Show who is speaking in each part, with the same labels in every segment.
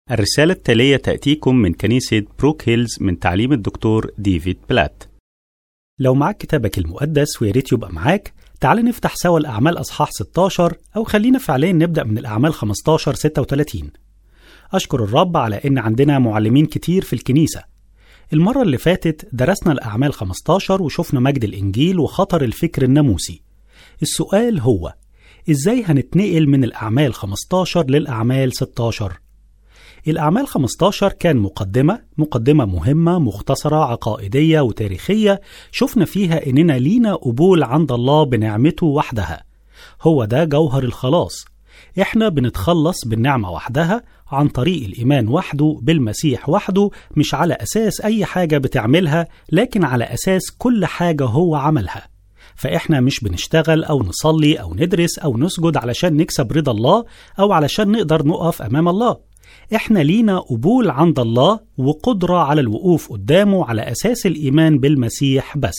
Speaker 1: الرسالة التالية تأتيكم من كنيسة بروك هيلز من تعليم الدكتور ديفيد بلات
Speaker 2: لو معاك كتابك المقدس ويا ريت يبقى معاك تعال نفتح سوا الأعمال أصحاح 16 أو خلينا فعليا نبدأ من الأعمال 15 36 أشكر الرب على إن عندنا معلمين كتير في الكنيسة المرة اللي فاتت درسنا الأعمال 15 وشفنا مجد الإنجيل وخطر الفكر الناموسي السؤال هو إزاي هنتنقل من الأعمال 15 للأعمال 16 الأعمال 15 كان مقدمة مقدمة مهمة مختصرة عقائدية وتاريخية شفنا فيها إننا لينا قبول عند الله بنعمته وحدها هو ده جوهر الخلاص إحنا بنتخلص بالنعمة وحدها عن طريق الإيمان وحده بالمسيح وحده مش على أساس أي حاجة بتعملها لكن على أساس كل حاجة هو عملها فإحنا مش بنشتغل أو نصلي أو ندرس أو نسجد علشان نكسب رضا الله أو علشان نقدر نقف أمام الله احنا لينا قبول عند الله وقدرة على الوقوف قدامه على أساس الإيمان بالمسيح بس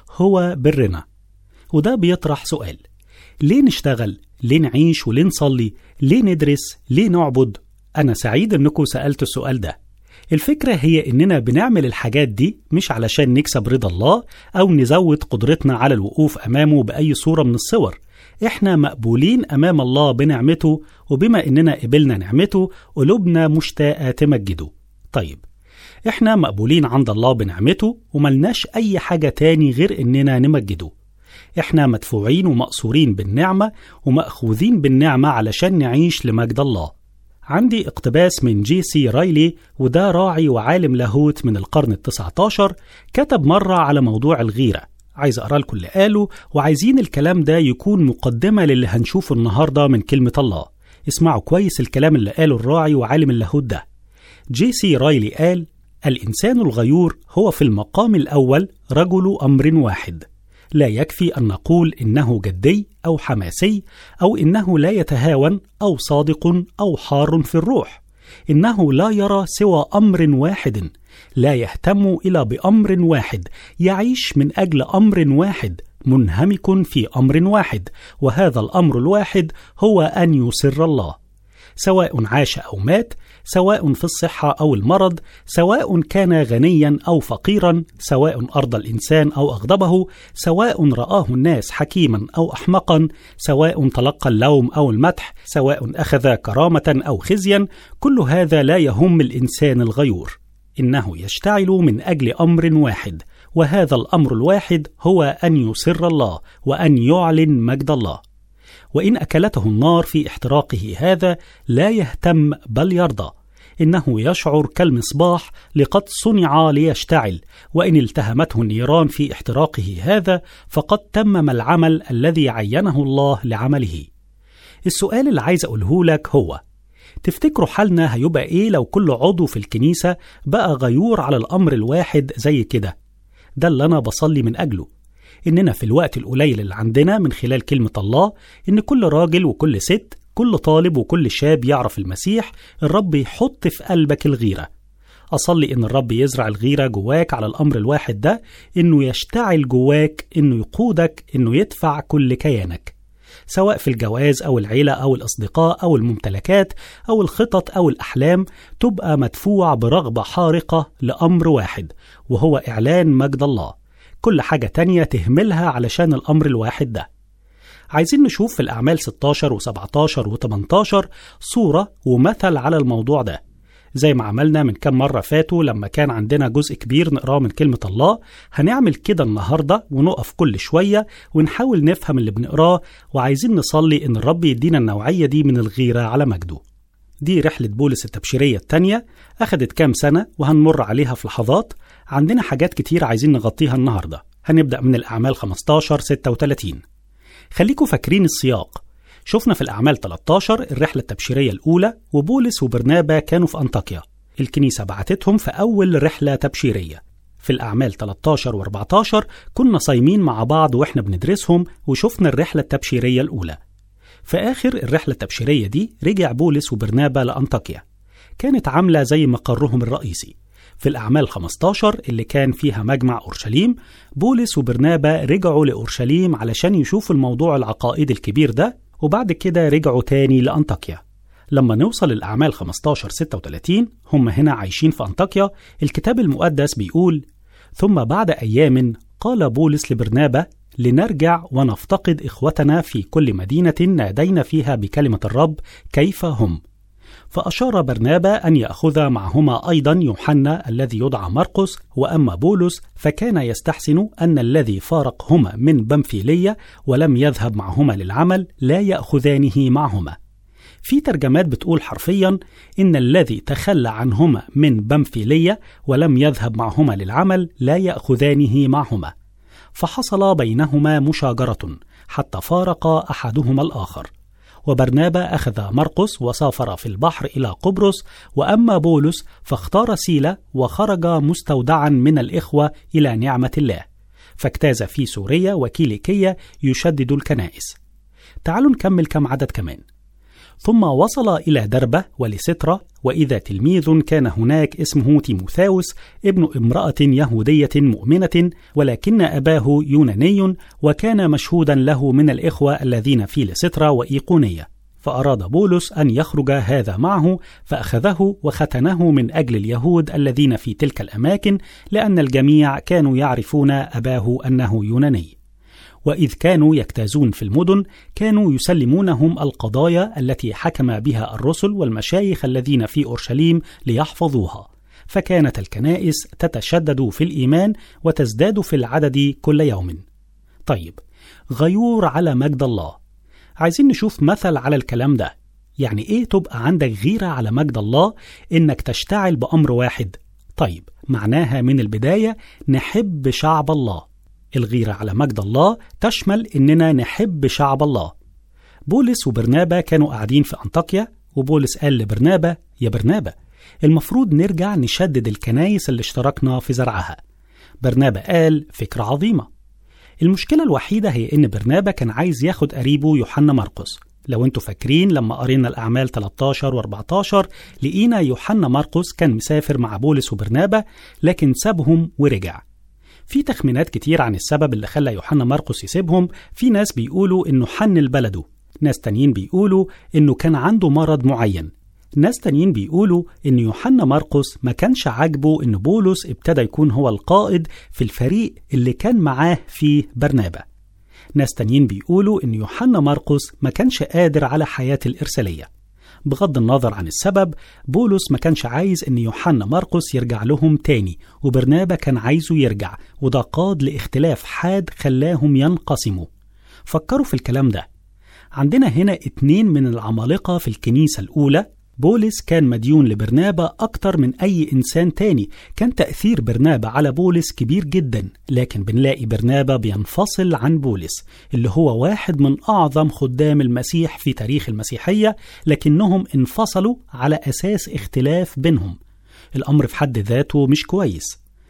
Speaker 2: هو برنا وده بيطرح سؤال ليه نشتغل؟ ليه نعيش وليه نصلي؟ ليه ندرس؟ ليه نعبد؟ أنا سعيد إنكم سألتوا السؤال ده الفكرة هي إننا بنعمل الحاجات دي مش علشان نكسب رضا الله أو نزود قدرتنا على الوقوف أمامه بأي صورة من الصور احنا مقبولين امام الله بنعمته وبما اننا قبلنا نعمته قلوبنا مشتاقه تمجده طيب احنا مقبولين عند الله بنعمته وملناش اي حاجه تاني غير اننا نمجده احنا مدفوعين ومقصورين بالنعمه وماخوذين بالنعمه علشان نعيش لمجد الله عندي اقتباس من جي سي رايلي وده راعي وعالم لاهوت من القرن التسعة عشر كتب مرة على موضوع الغيرة عايز اقرا لكم اللي قاله وعايزين الكلام ده يكون مقدمه للي هنشوفه النهارده من كلمه الله اسمعوا كويس الكلام اللي قاله الراعي وعالم اللاهوت ده جي سي رايلي قال الانسان الغيور هو في المقام الاول رجل امر واحد لا يكفي ان نقول انه جدي او حماسي او انه لا يتهاون او صادق او حار في الروح انه لا يرى سوى امر واحد لا يهتم الا بامر واحد يعيش من اجل امر واحد منهمك في امر واحد وهذا الامر الواحد هو ان يسر الله سواء عاش او مات سواء في الصحه او المرض سواء كان غنيا او فقيرا سواء ارضى الانسان او اغضبه سواء راه الناس حكيما او احمقا سواء تلقى اللوم او المدح سواء اخذ كرامه او خزيا كل هذا لا يهم الانسان الغيور انه يشتعل من اجل امر واحد وهذا الامر الواحد هو ان يسر الله وان يعلن مجد الله وان اكلته النار في احتراقه هذا لا يهتم بل يرضى انه يشعر كالمصباح لقد صنع ليشتعل وان التهمته النيران في احتراقه هذا فقد تمم العمل الذي عينه الله لعمله السؤال اللي عايز اقوله لك هو تفتكروا حالنا هيبقى ايه لو كل عضو في الكنيسة بقى غيور على الأمر الواحد زي كده ده اللي أنا بصلي من أجله إننا في الوقت القليل اللي عندنا من خلال كلمة الله إن كل راجل وكل ست كل طالب وكل شاب يعرف المسيح الرب يحط في قلبك الغيرة أصلي إن الرب يزرع الغيرة جواك على الأمر الواحد ده إنه يشتعل جواك إنه يقودك إنه يدفع كل كيانك سواء في الجواز أو العيلة أو الأصدقاء أو الممتلكات أو الخطط أو الأحلام تبقى مدفوع برغبة حارقة لأمر واحد وهو إعلان مجد الله كل حاجة تانية تهملها علشان الأمر الواحد ده عايزين نشوف في الأعمال 16 و17 و18 صورة ومثل على الموضوع ده زي ما عملنا من كام مرة فاتوا لما كان عندنا جزء كبير نقراه من كلمة الله هنعمل كده النهاردة ونقف كل شوية ونحاول نفهم اللي بنقراه وعايزين نصلي إن الرب يدينا النوعية دي من الغيرة على مجده دي رحلة بولس التبشيرية التانية أخدت كام سنة وهنمر عليها في لحظات عندنا حاجات كتير عايزين نغطيها النهاردة هنبدأ من الأعمال 15 36 خليكم فاكرين السياق شفنا في الأعمال 13 الرحلة التبشيرية الأولى وبولس وبرنابا كانوا في أنطاكيا الكنيسة بعتتهم في أول رحلة تبشيرية في الأعمال 13 و14 كنا صايمين مع بعض وإحنا بندرسهم وشفنا الرحلة التبشيرية الأولى في آخر الرحلة التبشيرية دي رجع بولس وبرنابا لأنطاكيا كانت عاملة زي مقرهم الرئيسي في الأعمال 15 اللي كان فيها مجمع أورشليم بولس وبرنابا رجعوا لأورشليم علشان يشوفوا الموضوع العقائدي الكبير ده وبعد كده رجعوا تاني لأنطاكيا لما نوصل الأعمال 15 36 هم هنا عايشين في أنطاكيا الكتاب المقدس بيقول ثم بعد أيام قال بولس لبرنابا لنرجع ونفتقد إخوتنا في كل مدينة نادينا فيها بكلمة الرب كيف هم فأشار برنابا أن يأخذ معهما أيضا يوحنا الذي يدعى مرقس وأما بولس فكان يستحسن أن الذي فارقهما من بمفيلية ولم يذهب معهما للعمل لا يأخذانه معهما في ترجمات بتقول حرفيا إن الذي تخلى عنهما من بمفيلية ولم يذهب معهما للعمل لا يأخذانه معهما فحصل بينهما مشاجرة حتى فارق أحدهما الآخر وبرنابا أخذ مرقس وسافر في البحر إلى قبرص وأما بولس فاختار سيلا وخرج مستودعا من الإخوة إلى نعمة الله فاجتاز في سوريا وكيليكية يشدد الكنائس تعالوا نكمل كم عدد كمان ثم وصل إلى دربة ولسترة وإذا تلميذ كان هناك اسمه تيموثاوس ابن امرأة يهودية مؤمنة ولكن أباه يوناني وكان مشهودا له من الإخوة الذين في لسترة وإيقونية فأراد بولس أن يخرج هذا معه فأخذه وختنه من أجل اليهود الذين في تلك الأماكن لأن الجميع كانوا يعرفون أباه أنه يوناني وإذ كانوا يجتازون في المدن كانوا يسلمونهم القضايا التي حكم بها الرسل والمشايخ الذين في أورشليم ليحفظوها فكانت الكنائس تتشدد في الإيمان وتزداد في العدد كل يوم طيب غيور على مجد الله عايزين نشوف مثل على الكلام ده يعني ايه تبقى عندك غيرة على مجد الله انك تشتعل بأمر واحد طيب معناها من البداية نحب شعب الله الغيرة على مجد الله تشمل إننا نحب شعب الله. بولس وبرنابا كانوا قاعدين في أنطاكيا وبولس قال لبرنابا يا برنابا المفروض نرجع نشدد الكنايس اللي اشتركنا في زرعها. برنابا قال فكرة عظيمة. المشكلة الوحيدة هي إن برنابا كان عايز ياخد قريبه يوحنا مرقس. لو انتوا فاكرين لما قرينا الأعمال 13 و14 لقينا يوحنا مرقس كان مسافر مع بولس وبرنابا لكن سابهم ورجع. في تخمينات كتير عن السبب اللي خلى يوحنا مرقس يسيبهم في ناس بيقولوا انه حن لبلده ناس تانيين بيقولوا انه كان عنده مرض معين ناس تانيين بيقولوا ان يوحنا مرقس ما كانش عاجبه ان بولس ابتدى يكون هو القائد في الفريق اللي كان معاه في برنابا ناس تانيين بيقولوا ان يوحنا مرقس ما كانش قادر على حياة الإرسالية بغض النظر عن السبب بولس ما كانش عايز ان يوحنا مرقس يرجع لهم تاني وبرنابا كان عايزه يرجع وده قاد لاختلاف حاد خلاهم ينقسموا فكروا في الكلام ده عندنا هنا اتنين من العمالقة في الكنيسة الأولى بولس كان مديون لبرنابا أكتر من أي إنسان تاني كان تأثير برنابا على بولس كبير جدا لكن بنلاقي برنابا بينفصل عن بولس اللي هو واحد من أعظم خدام المسيح في تاريخ المسيحية لكنهم انفصلوا على أساس اختلاف بينهم الأمر في حد ذاته مش كويس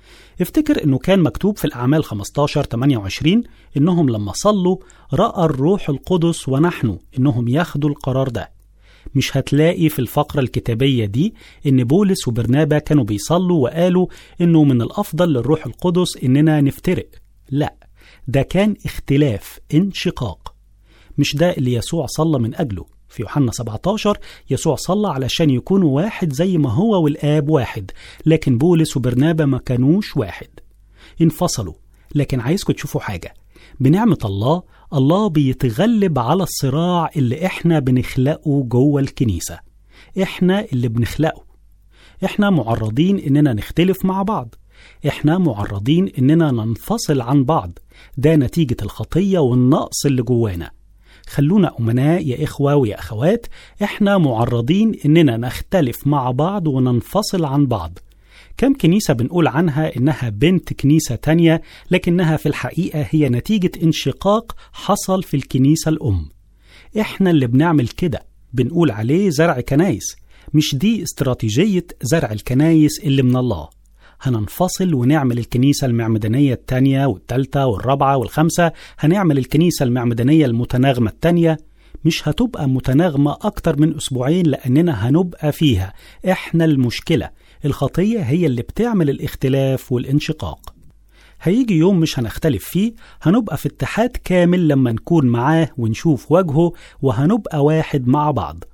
Speaker 2: افتكر انه كان مكتوب في الاعمال 15 28 انهم لما صلوا راى الروح القدس ونحن انهم ياخدوا القرار ده مش هتلاقي في الفقرة الكتابية دي إن بولس وبرنابا كانوا بيصلوا وقالوا إنه من الأفضل للروح القدس إننا نفترق لا ده كان اختلاف انشقاق مش ده اللي يسوع صلى من أجله في يوحنا 17 يسوع صلى علشان يكونوا واحد زي ما هو والآب واحد لكن بولس وبرنابا ما كانوش واحد انفصلوا لكن عايزكم تشوفوا حاجة بنعمة الله الله بيتغلب على الصراع اللي احنا بنخلقه جوه الكنيسة احنا اللي بنخلقه احنا معرضين اننا نختلف مع بعض احنا معرضين اننا ننفصل عن بعض ده نتيجة الخطية والنقص اللي جوانا خلونا أمناء يا إخوة ويا أخوات إحنا معرضين إننا نختلف مع بعض وننفصل عن بعض كم كنيسة بنقول عنها إنها بنت كنيسة تانية لكنها في الحقيقة هي نتيجة انشقاق حصل في الكنيسة الأم إحنا اللي بنعمل كده بنقول عليه زرع كنايس مش دي استراتيجية زرع الكنايس اللي من الله هننفصل ونعمل الكنيسة المعمدانية التانية والتالتة والرابعة والخامسة هنعمل الكنيسة المعمدانية المتناغمة التانية مش هتبقى متناغمة أكتر من أسبوعين لأننا هنبقى فيها إحنا المشكلة الخطية هي اللي بتعمل الاختلاف والانشقاق هيجي يوم مش هنختلف فيه هنبقى في اتحاد كامل لما نكون معاه ونشوف وجهه وهنبقى واحد مع بعض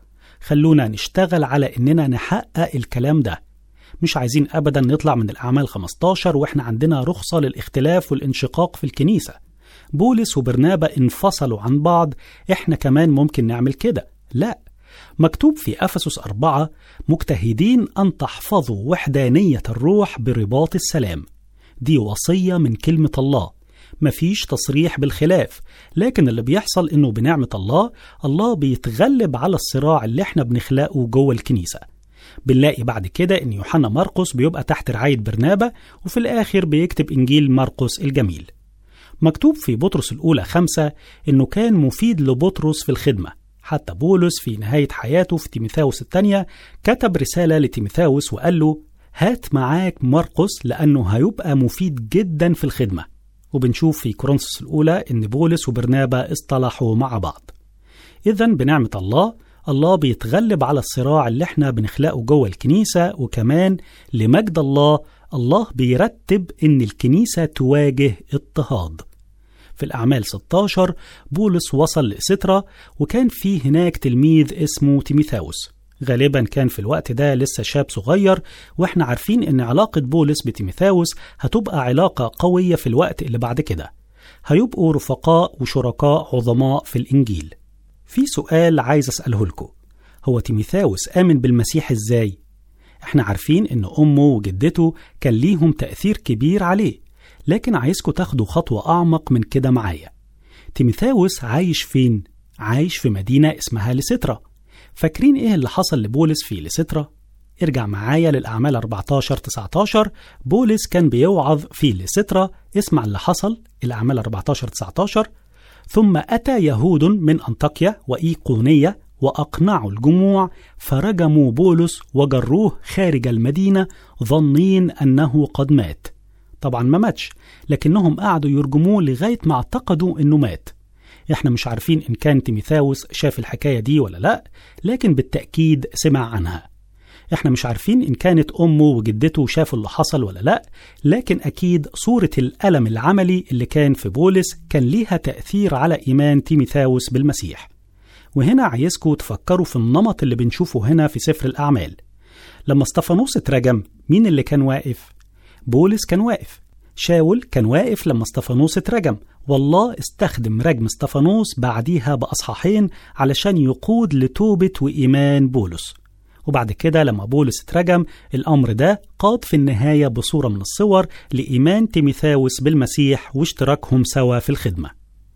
Speaker 2: خلونا نشتغل على إننا نحقق الكلام ده مش عايزين أبدا نطلع من الأعمال 15 وإحنا عندنا رخصة للاختلاف والانشقاق في الكنيسة بولس وبرنابا انفصلوا عن بعض إحنا كمان ممكن نعمل كده لا مكتوب في أفسس أربعة مجتهدين أن تحفظوا وحدانية الروح برباط السلام دي وصية من كلمة الله مفيش تصريح بالخلاف لكن اللي بيحصل انه بنعمة الله الله بيتغلب على الصراع اللي احنا بنخلقه جوه الكنيسة بنلاقي بعد كده ان يوحنا مرقس بيبقى تحت رعاية برنابا وفي الاخر بيكتب انجيل مرقس الجميل مكتوب في بطرس الاولى خمسة انه كان مفيد لبطرس في الخدمة حتى بولس في نهاية حياته في تيميثاوس الثانية كتب رسالة لتيميثاوس وقال له هات معاك مرقس لأنه هيبقى مفيد جدا في الخدمة وبنشوف في كورنثوس الأولى إن بولس وبرنابا اصطلحوا مع بعض إذا بنعمة الله الله بيتغلب على الصراع اللي احنا بنخلقه جوه الكنيسة وكمان لمجد الله الله بيرتب إن الكنيسة تواجه اضطهاد في الأعمال 16 بولس وصل لإسترا وكان في هناك تلميذ اسمه تيميثاوس غالبا كان في الوقت ده لسه شاب صغير واحنا عارفين ان علاقة بولس بتيميثاوس هتبقى علاقة قوية في الوقت اللي بعد كده هيبقوا رفقاء وشركاء عظماء في الإنجيل في سؤال عايز أسأله لكم هو تيميثاوس آمن بالمسيح إزاي؟ احنا عارفين ان أمه وجدته كان ليهم تأثير كبير عليه لكن عايزكم تاخدوا خطوة أعمق من كده معايا تيميثاوس عايش فين؟ عايش في مدينة اسمها لسترا فاكرين ايه اللي حصل لبولس في لسترا؟ ارجع معايا للأعمال 14 19 بولس كان بيوعظ في لسترا اسمع اللي حصل الأعمال 14 19 ثم أتى يهود من أنطاكيا وإيقونية وأقنعوا الجموع فرجموا بولس وجروه خارج المدينة ظنين أنه قد مات طبعا ما ماتش لكنهم قعدوا يرجموه لغاية ما اعتقدوا أنه مات احنا مش عارفين ان كان تيميثاوس شاف الحكايه دي ولا لا لكن بالتاكيد سمع عنها احنا مش عارفين ان كانت امه وجدته شافوا اللي حصل ولا لا لكن اكيد صوره الالم العملي اللي كان في بولس كان ليها تاثير على ايمان تيميثاوس بالمسيح وهنا عايزكم تفكروا في النمط اللي بنشوفه هنا في سفر الاعمال لما استفانوس اترجم مين اللي كان واقف بولس كان واقف شاول كان واقف لما استفانوس اترجم والله استخدم رجم استفانوس بعديها بأصحاحين علشان يقود لتوبة وإيمان بولس وبعد كده لما بولس اترجم الأمر ده قاد في النهاية بصورة من الصور لإيمان تيميثاوس بالمسيح واشتراكهم سوا في الخدمة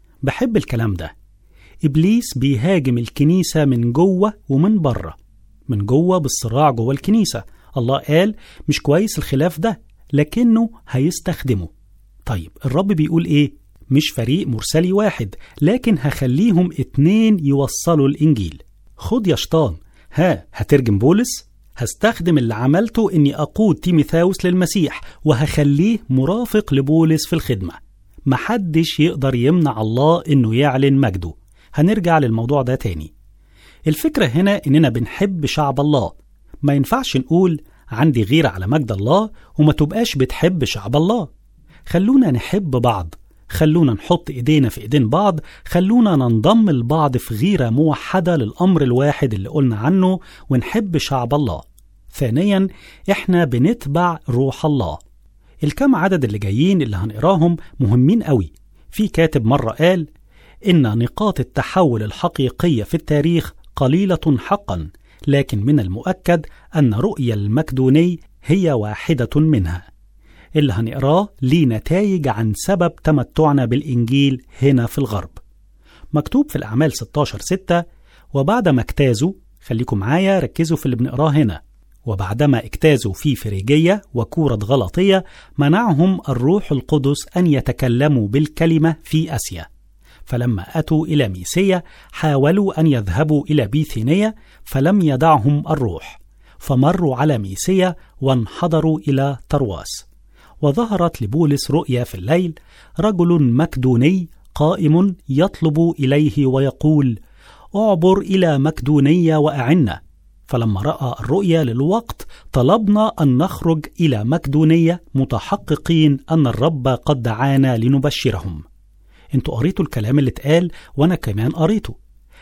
Speaker 2: بحب الكلام ده إبليس بيهاجم الكنيسة من جوه ومن بره من جوه بالصراع جوه الكنيسة الله قال مش كويس الخلاف ده لكنه هيستخدمه طيب الرب بيقول ايه مش فريق مرسلي واحد لكن هخليهم اتنين يوصلوا الإنجيل خد يا شطان ها هترجم بولس هستخدم اللي عملته اني اقود تيميثاوس للمسيح وهخليه مرافق لبولس في الخدمة محدش يقدر يمنع الله انه يعلن مجده هنرجع للموضوع ده تاني الفكرة هنا اننا بنحب شعب الله ما ينفعش نقول عندي غيرة على مجد الله وما تبقاش بتحب شعب الله خلونا نحب بعض خلونا نحط ايدينا في ايدين بعض خلونا ننضم لبعض في غيرة موحدة للأمر الواحد اللي قلنا عنه ونحب شعب الله ثانيا احنا بنتبع روح الله الكم عدد اللي جايين اللي هنقراهم مهمين قوي في كاتب مرة قال إن نقاط التحول الحقيقية في التاريخ قليلة حقا لكن من المؤكد أن رؤيا المكدوني هي واحدة منها اللي هنقراه ليه نتائج عن سبب تمتعنا بالإنجيل هنا في الغرب مكتوب في الأعمال 16 6 وبعدما اجتازوا خليكم معايا ركزوا في اللي بنقراه هنا وبعدما اجتازوا في فريجية وكورة غلطية منعهم الروح القدس أن يتكلموا بالكلمة في أسيا فلما أتوا إلى ميسية حاولوا أن يذهبوا إلى بيثينية فلم يدعهم الروح فمروا على ميسية وانحدروا إلى ترواس وظهرت لبولس رؤيا في الليل رجل مكدوني قائم يطلب إليه ويقول اعبر إلى مكدونية وأعنا فلما رأى الرؤيا للوقت طلبنا أن نخرج إلى مكدونية متحققين أن الرب قد دعانا لنبشرهم انتوا قريتوا الكلام اللي اتقال وانا كمان قريته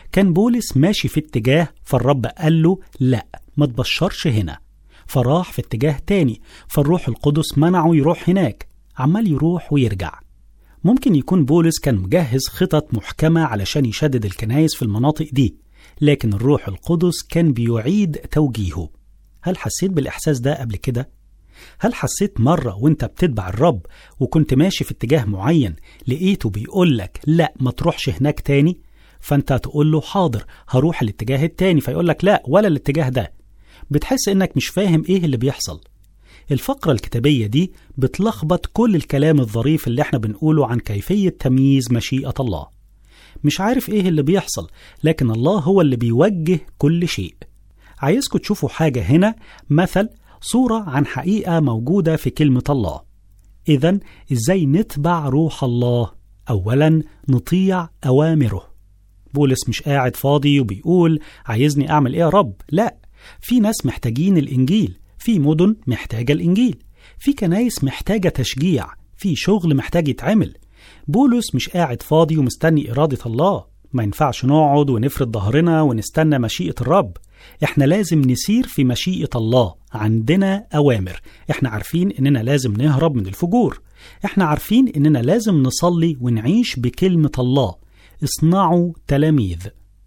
Speaker 2: كان بولس ماشي في اتجاه فالرب قال له لا ما تبشرش هنا فراح في اتجاه تاني فالروح القدس منعه يروح هناك عمال يروح ويرجع ممكن يكون بولس كان مجهز خطط محكمة علشان يشدد الكنايس في المناطق دي لكن الروح القدس كان بيعيد توجيهه هل حسيت بالإحساس ده قبل كده؟ هل حسيت مرة وانت بتتبع الرب وكنت ماشي في اتجاه معين لقيته بيقولك لا ما تروحش هناك تاني فانت تقول له حاضر هروح الاتجاه التاني فيقولك لا ولا الاتجاه ده بتحس انك مش فاهم ايه اللي بيحصل الفقرة الكتابية دي بتلخبط كل الكلام الظريف اللي احنا بنقوله عن كيفية تمييز مشيئة الله مش عارف ايه اللي بيحصل لكن الله هو اللي بيوجه كل شيء عايزكم تشوفوا حاجة هنا مثل صورة عن حقيقة موجودة في كلمة الله إذا إزاي نتبع روح الله أولا نطيع أوامره بولس مش قاعد فاضي وبيقول عايزني أعمل إيه يا رب لا في ناس محتاجين الإنجيل في مدن محتاجة الإنجيل في كنايس محتاجة تشجيع في شغل محتاج يتعمل بولس مش قاعد فاضي ومستني إرادة الله ما ينفعش نقعد ونفرد ظهرنا ونستنى مشيئة الرب احنا لازم نسير في مشيئة الله عندنا أوامر احنا عارفين إننا لازم نهرب من الفجور احنا عارفين إننا لازم نصلي ونعيش بكلمة الله اصنعوا تلاميذ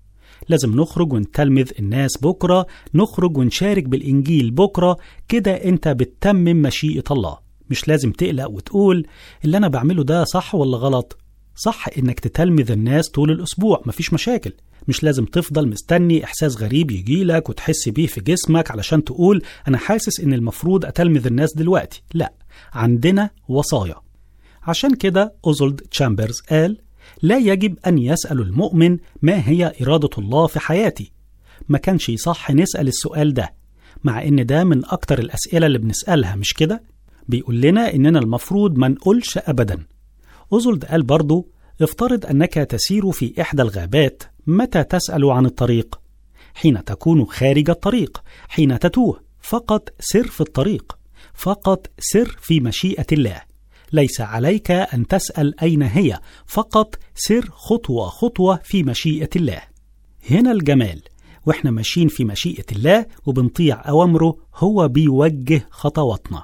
Speaker 2: لازم نخرج ونتلمذ الناس بكرة نخرج ونشارك بالإنجيل بكرة كده أنت بتتمم مشيئة الله مش لازم تقلق وتقول اللي أنا بعمله ده صح ولا غلط صح إنك تتلمذ الناس طول الأسبوع مفيش مشاكل مش لازم تفضل مستني إحساس غريب يجيلك وتحس بيه في جسمك علشان تقول أنا حاسس إن المفروض أتلمذ الناس دلوقتي لا عندنا وصايا عشان كده أوزولد تشامبرز قال لا يجب أن يسأل المؤمن ما هي إرادة الله في حياتي ما كانش يصح نسأل السؤال ده مع إن ده من أكتر الأسئلة اللي بنسألها مش كده؟ بيقول لنا إننا المفروض ما نقولش أبدا أوزولد قال برضو افترض أنك تسير في إحدى الغابات متى تسأل عن الطريق؟ حين تكون خارج الطريق حين تتوه فقط سر في الطريق فقط سر في مشيئة الله ليس عليك أن تسأل أين هي فقط سر خطوة خطوة في مشيئة الله هنا الجمال واحنا ماشيين في مشيئة الله وبنطيع أوامره هو بيوجه خطواتنا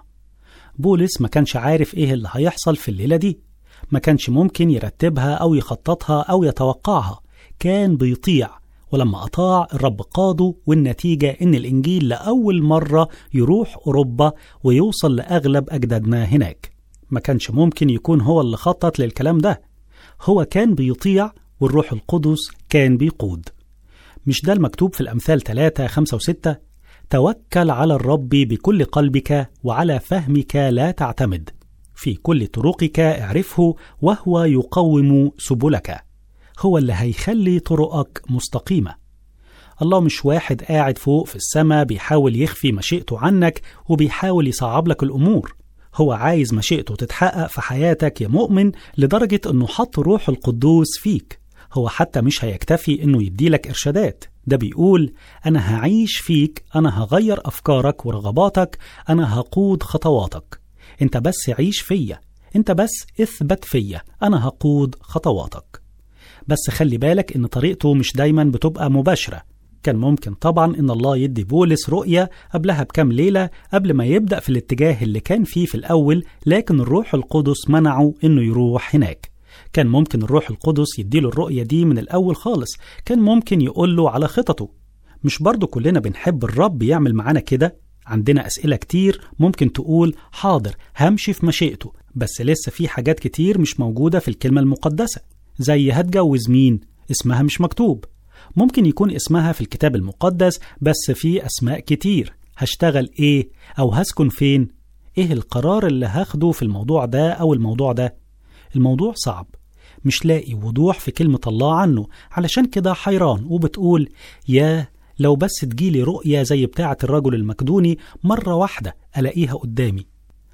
Speaker 2: بولس ما كانش عارف ايه اللي هيحصل في الليلة دي ما كانش ممكن يرتبها أو يخططها أو يتوقعها كان بيطيع ولما أطاع الرب قاده والنتيجة إن الإنجيل لأول مرة يروح أوروبا ويوصل لأغلب أجدادنا هناك ما كانش ممكن يكون هو اللي خطط للكلام ده هو كان بيطيع والروح القدس كان بيقود مش ده المكتوب في الأمثال 3 5 و6 توكل على الرب بكل قلبك وعلى فهمك لا تعتمد في كل طرقك اعرفه وهو يقوم سبلك هو اللي هيخلي طرقك مستقيمة الله مش واحد قاعد فوق في السماء بيحاول يخفي مشيئته عنك وبيحاول يصعب لك الأمور هو عايز مشيئته تتحقق في حياتك يا مؤمن لدرجة أنه حط روح القدوس فيك هو حتى مش هيكتفي أنه يديلك إرشادات ده بيقول أنا هعيش فيك أنا هغير أفكارك ورغباتك أنا هقود خطواتك أنت بس عيش فيا أنت بس اثبت فيا أنا هقود خطواتك بس خلي بالك إن طريقته مش دايما بتبقى مباشرة كان ممكن طبعا إن الله يدي بولس رؤية قبلها بكام ليلة قبل ما يبدأ في الاتجاه اللي كان فيه في الأول لكن الروح القدس منعه إنه يروح هناك كان ممكن الروح القدس يديله الرؤية دي من الأول خالص كان ممكن يقول له على خططه مش برضو كلنا بنحب الرب يعمل معانا كده عندنا أسئلة كتير ممكن تقول حاضر همشي في مشيئته بس لسه في حاجات كتير مش موجودة في الكلمة المقدسة زي هتجوز مين اسمها مش مكتوب ممكن يكون اسمها في الكتاب المقدس بس في أسماء كتير هشتغل إيه أو هسكن فين إيه القرار اللي هاخده في الموضوع ده أو الموضوع ده الموضوع صعب مش لاقي وضوح في كلمة الله عنه علشان كده حيران وبتقول يا لو بس تجيلي رؤية زي بتاعة الرجل المكدوني مرة واحدة ألاقيها قدامي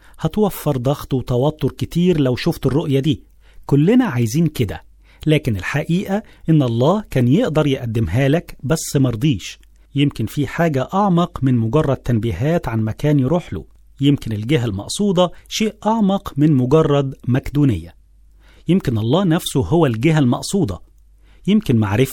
Speaker 2: هتوفر ضغط وتوتر كتير لو شفت الرؤية دي كلنا عايزين كده لكن الحقيقة إن الله كان يقدر يقدمها لك بس مرضيش يمكن في حاجة أعمق من مجرد تنبيهات عن مكان يروح له يمكن الجهة المقصودة شيء أعمق من مجرد مكدونية يمكن الله نفسه هو الجهة المقصودة يمكن معرفته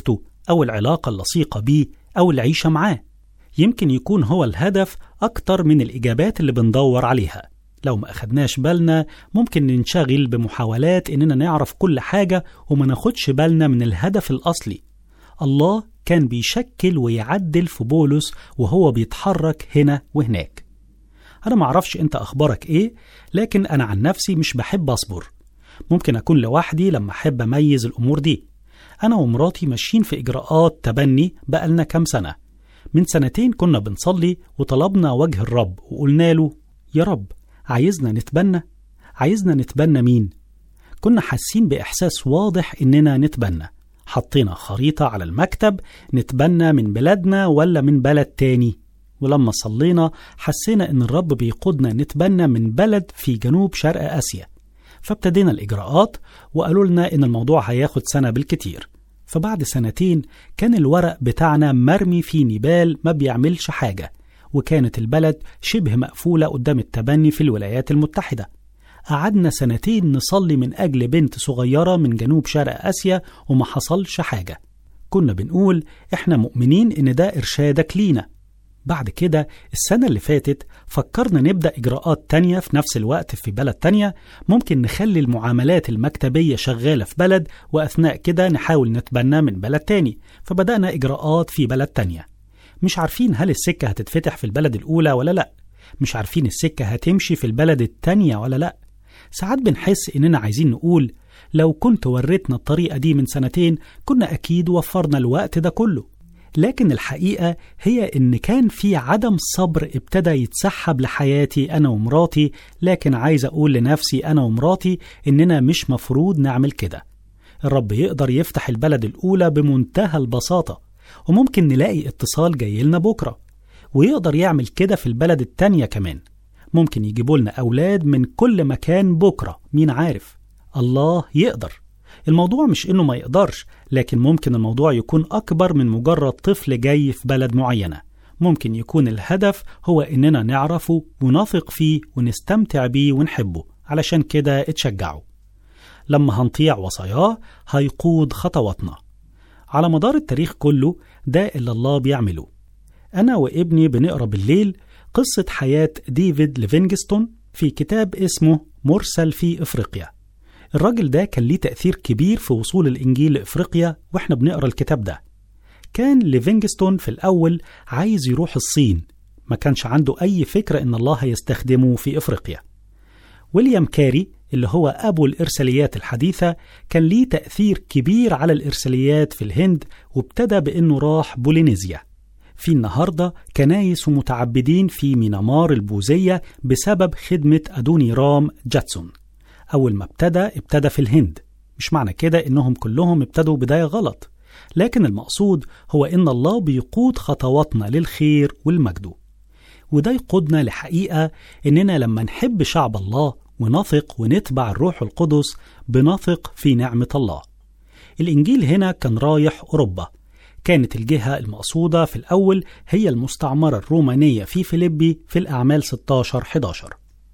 Speaker 2: أو العلاقة اللصيقة بيه أو العيشة معاه يمكن يكون هو الهدف أكتر من الإجابات اللي بندور عليها لو ما أخدناش بالنا ممكن ننشغل بمحاولات إننا نعرف كل حاجة وما ناخدش بالنا من الهدف الأصلي الله كان بيشكل ويعدل في بولس وهو بيتحرك هنا وهناك أنا معرفش أنت أخبارك إيه لكن أنا عن نفسي مش بحب أصبر ممكن أكون لوحدي لما أحب أميز الأمور دي أنا ومراتي ماشيين في إجراءات تبني بقالنا كام سنة من سنتين كنا بنصلي وطلبنا وجه الرب وقلنا له يا رب عايزنا نتبنى عايزنا نتبنى مين كنا حاسين بإحساس واضح إننا نتبنى حطينا خريطة على المكتب نتبنى من بلادنا ولا من بلد تاني ولما صلينا حسينا إن الرب بيقودنا نتبنى من بلد في جنوب شرق آسيا فابتدينا الإجراءات وقالوا لنا إن الموضوع هياخد سنة بالكتير فبعد سنتين كان الورق بتاعنا مرمي في نبال ما بيعملش حاجة وكانت البلد شبه مقفولة قدام التبني في الولايات المتحدة قعدنا سنتين نصلي من أجل بنت صغيرة من جنوب شرق آسيا وما حصلش حاجة كنا بنقول إحنا مؤمنين إن ده إرشادك لينا بعد كده السنة اللي فاتت فكرنا نبدأ إجراءات تانية في نفس الوقت في بلد تانية ممكن نخلي المعاملات المكتبية شغالة في بلد وأثناء كده نحاول نتبنى من بلد تاني فبدأنا إجراءات في بلد تانية مش عارفين هل السكة هتتفتح في البلد الأولى ولا لأ مش عارفين السكة هتمشي في البلد التانية ولا لأ ساعات بنحس إننا عايزين نقول لو كنت وريتنا الطريقة دي من سنتين كنا أكيد وفرنا الوقت ده كله لكن الحقيقة هي إن كان في عدم صبر ابتدى يتسحب لحياتي أنا ومراتي لكن عايز أقول لنفسي أنا ومراتي إننا مش مفروض نعمل كده الرب يقدر يفتح البلد الأولى بمنتهى البساطة وممكن نلاقي اتصال جاي لنا بكرة ويقدر يعمل كده في البلد التانية كمان ممكن يجيبوا لنا أولاد من كل مكان بكرة مين عارف الله يقدر الموضوع مش إنه ما يقدرش لكن ممكن الموضوع يكون أكبر من مجرد طفل جاي في بلد معينة ممكن يكون الهدف هو إننا نعرفه ونثق فيه ونستمتع بيه ونحبه علشان كده اتشجعوا لما هنطيع وصاياه هيقود خطواتنا على مدار التاريخ كله ده اللي الله بيعمله أنا وابني بنقرأ بالليل قصة حياة ديفيد ليفينجستون في كتاب اسمه مرسل في إفريقيا الراجل ده كان ليه تأثير كبير في وصول الإنجيل لإفريقيا وإحنا بنقرأ الكتاب ده كان ليفينجستون في الأول عايز يروح الصين ما كانش عنده أي فكرة إن الله هيستخدمه في إفريقيا ويليام كاري اللي هو أبو الإرساليات الحديثة كان ليه تأثير كبير على الإرساليات في الهند وابتدى بإنه راح بولينيزيا في النهاردة كنايس ومتعبدين في مينامار البوذية بسبب خدمة أدوني رام جاتسون أول ما ابتدى ابتدى في الهند مش معنى كده إنهم كلهم ابتدوا بداية غلط لكن المقصود هو إن الله بيقود خطواتنا للخير والمجد وده يقودنا لحقيقة إننا لما نحب شعب الله ونثق ونتبع الروح القدس بنثق في نعمة الله الإنجيل هنا كان رايح أوروبا كانت الجهة المقصودة في الأول هي المستعمرة الرومانية في فيليبي في الأعمال 16-11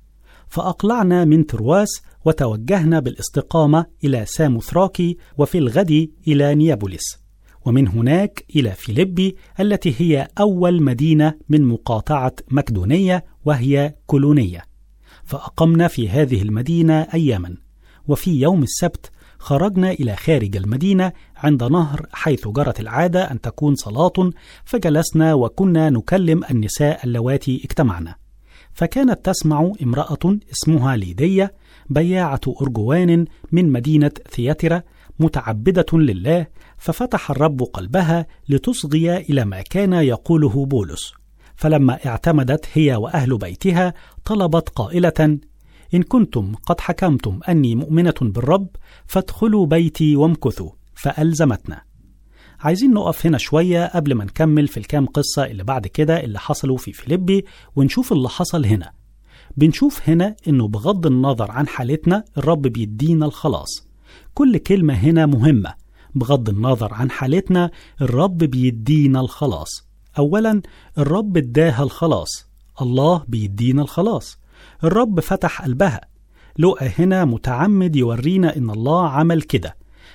Speaker 2: فأقلعنا من ترواس وتوجهنا بالاستقامة إلى ساموثراكي وفي الغد إلى نيابوليس ومن هناك إلى فيليبي التي هي أول مدينة من مقاطعة مكدونية وهي كولونية فأقمنا في هذه المدينة أياما وفي يوم السبت خرجنا إلى خارج المدينة عند نهر حيث جرت العادة أن تكون صلاة فجلسنا وكنا نكلم النساء اللواتي اجتمعنا فكانت تسمع امرأة اسمها ليدية بياعة أرجوان من مدينة ثياترا متعبدة لله ففتح الرب قلبها لتصغي إلى ما كان يقوله بولس فلما اعتمدت هي وأهل بيتها طلبت قائلة إن كنتم قد حكمتم أني مؤمنة بالرب فادخلوا بيتي وامكثوا فألزمتنا عايزين نقف هنا شوية قبل ما نكمل في الكام قصة اللي بعد كده اللي حصلوا في فيليبي ونشوف اللي حصل هنا بنشوف هنا إنه بغض النظر عن حالتنا الرب بيدينا الخلاص كل كلمة هنا مهمة بغض النظر عن حالتنا الرب بيدينا الخلاص أولا الرب اداها الخلاص الله بيدينا الخلاص الرب فتح قلبها لقى هنا متعمد يورينا إن الله عمل كده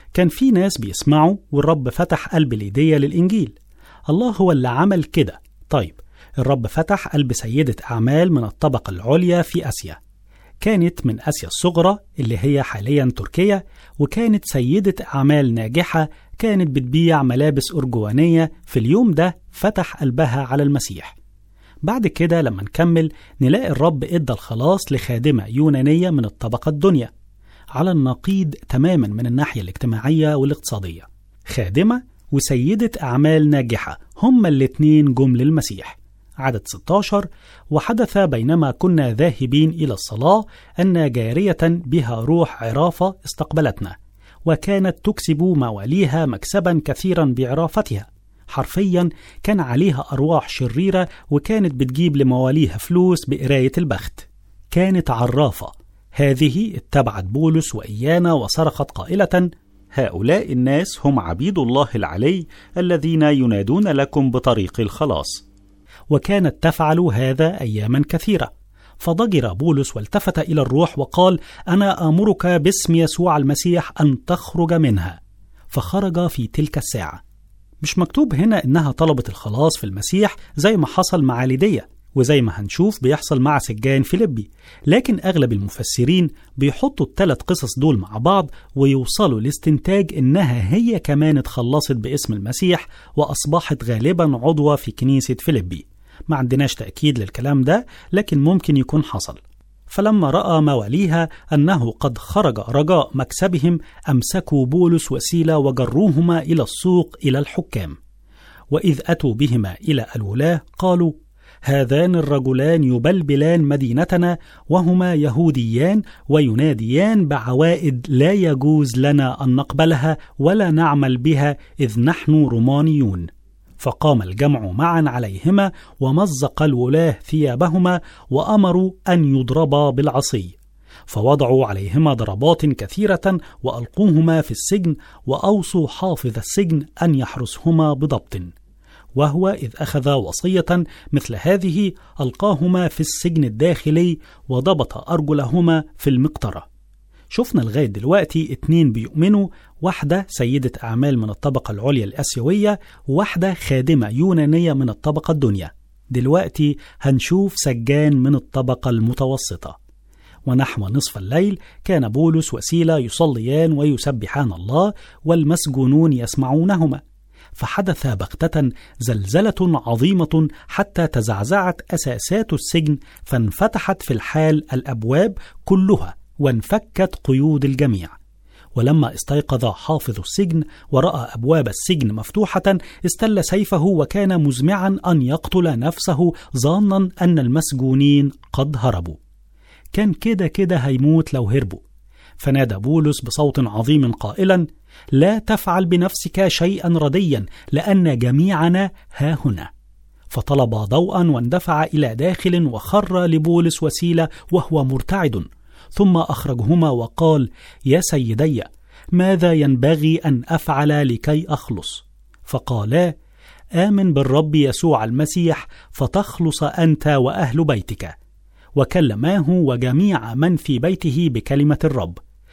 Speaker 2: كان في ناس بيسمعوا والرب فتح قلب ليديا للإنجيل الله هو اللي عمل كده طيب الرب فتح قلب سيدة أعمال من الطبقة العليا في آسيا كانت من آسيا الصغرى اللي هي حاليا تركيا وكانت سيدة أعمال ناجحة كانت بتبيع ملابس أرجوانية في اليوم ده فتح قلبها على المسيح بعد كده لما نكمل نلاقي الرب إدى الخلاص لخادمة يونانية من الطبقة الدنيا على النقيض تماما من الناحية الاجتماعية والاقتصادية خادمة وسيدة أعمال ناجحة هما الاتنين جم للمسيح عدد 16 وحدث بينما كنا ذاهبين إلى الصلاة أن جارية بها روح عرافة استقبلتنا وكانت تكسب مواليها مكسبا كثيرا بعرافتها حرفيا كان عليها أرواح شريرة وكانت بتجيب لمواليها فلوس بقراية البخت كانت عرافة هذه اتبعت بولس وإيانا وصرخت قائلة
Speaker 1: هؤلاء الناس هم عبيد الله العلي الذين ينادون لكم بطريق الخلاص
Speaker 2: وكانت تفعل هذا أياما كثيرة فضجر بولس والتفت إلى الروح وقال أنا آمرك باسم يسوع المسيح أن تخرج منها فخرج في تلك الساعة مش مكتوب هنا إنها طلبت الخلاص في المسيح زي ما حصل مع ليدية وزي ما هنشوف بيحصل مع سجان فيليبي لكن أغلب المفسرين بيحطوا الثلاث قصص دول مع بعض ويوصلوا لاستنتاج إنها هي كمان اتخلصت باسم المسيح وأصبحت غالبا عضوة في كنيسة فيليبي ما عندناش تأكيد للكلام ده لكن ممكن يكون حصل فلما رأى مواليها أنه قد خرج رجاء مكسبهم أمسكوا بولس وسيلة وجروهما إلى السوق إلى الحكام وإذ أتوا بهما إلى الولاة قالوا هذان الرجلان يبلبلان مدينتنا وهما يهوديان ويناديان بعوائد لا يجوز لنا أن نقبلها ولا نعمل بها إذ نحن رومانيون فقام الجمع معا عليهما ومزق الولاة ثيابهما وأمروا أن يضربا بالعصي فوضعوا عليهما ضربات كثيرة وألقوهما في السجن وأوصوا حافظ السجن أن يحرسهما بضبط وهو إذ أخذ وصية مثل هذه ألقاهما في السجن الداخلي وضبط أرجلهما في المقطرة شفنا لغاية دلوقتي اتنين بيؤمنوا واحدة سيدة أعمال من الطبقة العليا الآسيوية وواحدة خادمة يونانية من الطبقة الدنيا دلوقتي هنشوف سجان من الطبقة المتوسطة ونحو نصف الليل كان بولس وسيلة يصليان ويسبحان الله والمسجونون يسمعونهما فحدث بغتة زلزلة عظيمة حتى تزعزعت أساسات السجن فانفتحت في الحال الأبواب كلها وانفكت قيود الجميع ولما استيقظ حافظ السجن ورأى أبواب السجن مفتوحة استل سيفه وكان مزمعا أن يقتل نفسه ظانا أن المسجونين قد هربوا كان كده كده هيموت لو هربوا فنادى بولس بصوت عظيم قائلا لا تفعل بنفسك شيئا رديا لأن جميعنا ها هنا فطلب ضوءا واندفع إلى داخل وخر لبولس وسيلة وهو مرتعد ثم أخرجهما وقال يا سيدي ماذا ينبغي أن أفعل لكي أخلص فقالا آمن بالرب يسوع المسيح فتخلص أنت وأهل بيتك وكلماه وجميع من في بيته بكلمة الرب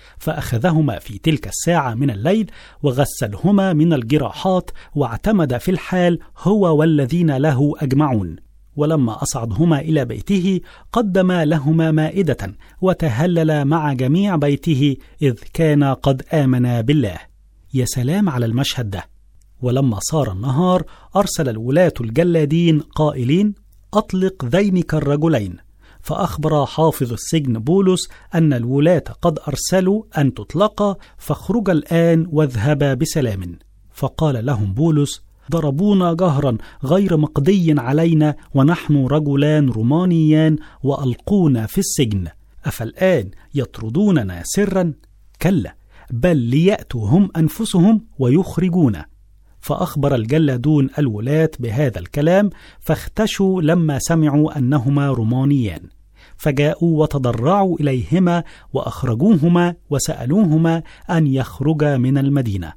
Speaker 2: فأخذهما في تلك الساعة من الليل وغسلهما من الجراحات واعتمد في الحال هو والذين له أجمعون ولما أصعدهما إلى بيته قدم لهما مائدة وتهلل مع جميع بيته إذ كان قد آمنا بالله يا سلام على المشهد ده ولما صار النهار أرسل الولاة الجلادين قائلين أطلق ذينك الرجلين فأخبر حافظ السجن بولس أن الولاة قد أرسلوا أن تطلقا فاخرج الآن واذهبا بسلام فقال لهم بولس ضربونا جهرا غير مقضي علينا ونحن رجلان رومانيان وألقونا في السجن أفالآن يطردوننا سرا؟ كلا بل ليأتوا هم أنفسهم ويخرجونا فأخبر الجلادون الولاة بهذا الكلام فاختشوا لما سمعوا أنهما رومانيان فجاءوا وتضرعوا إليهما وأخرجوهما وسألوهما أن يخرجا من المدينة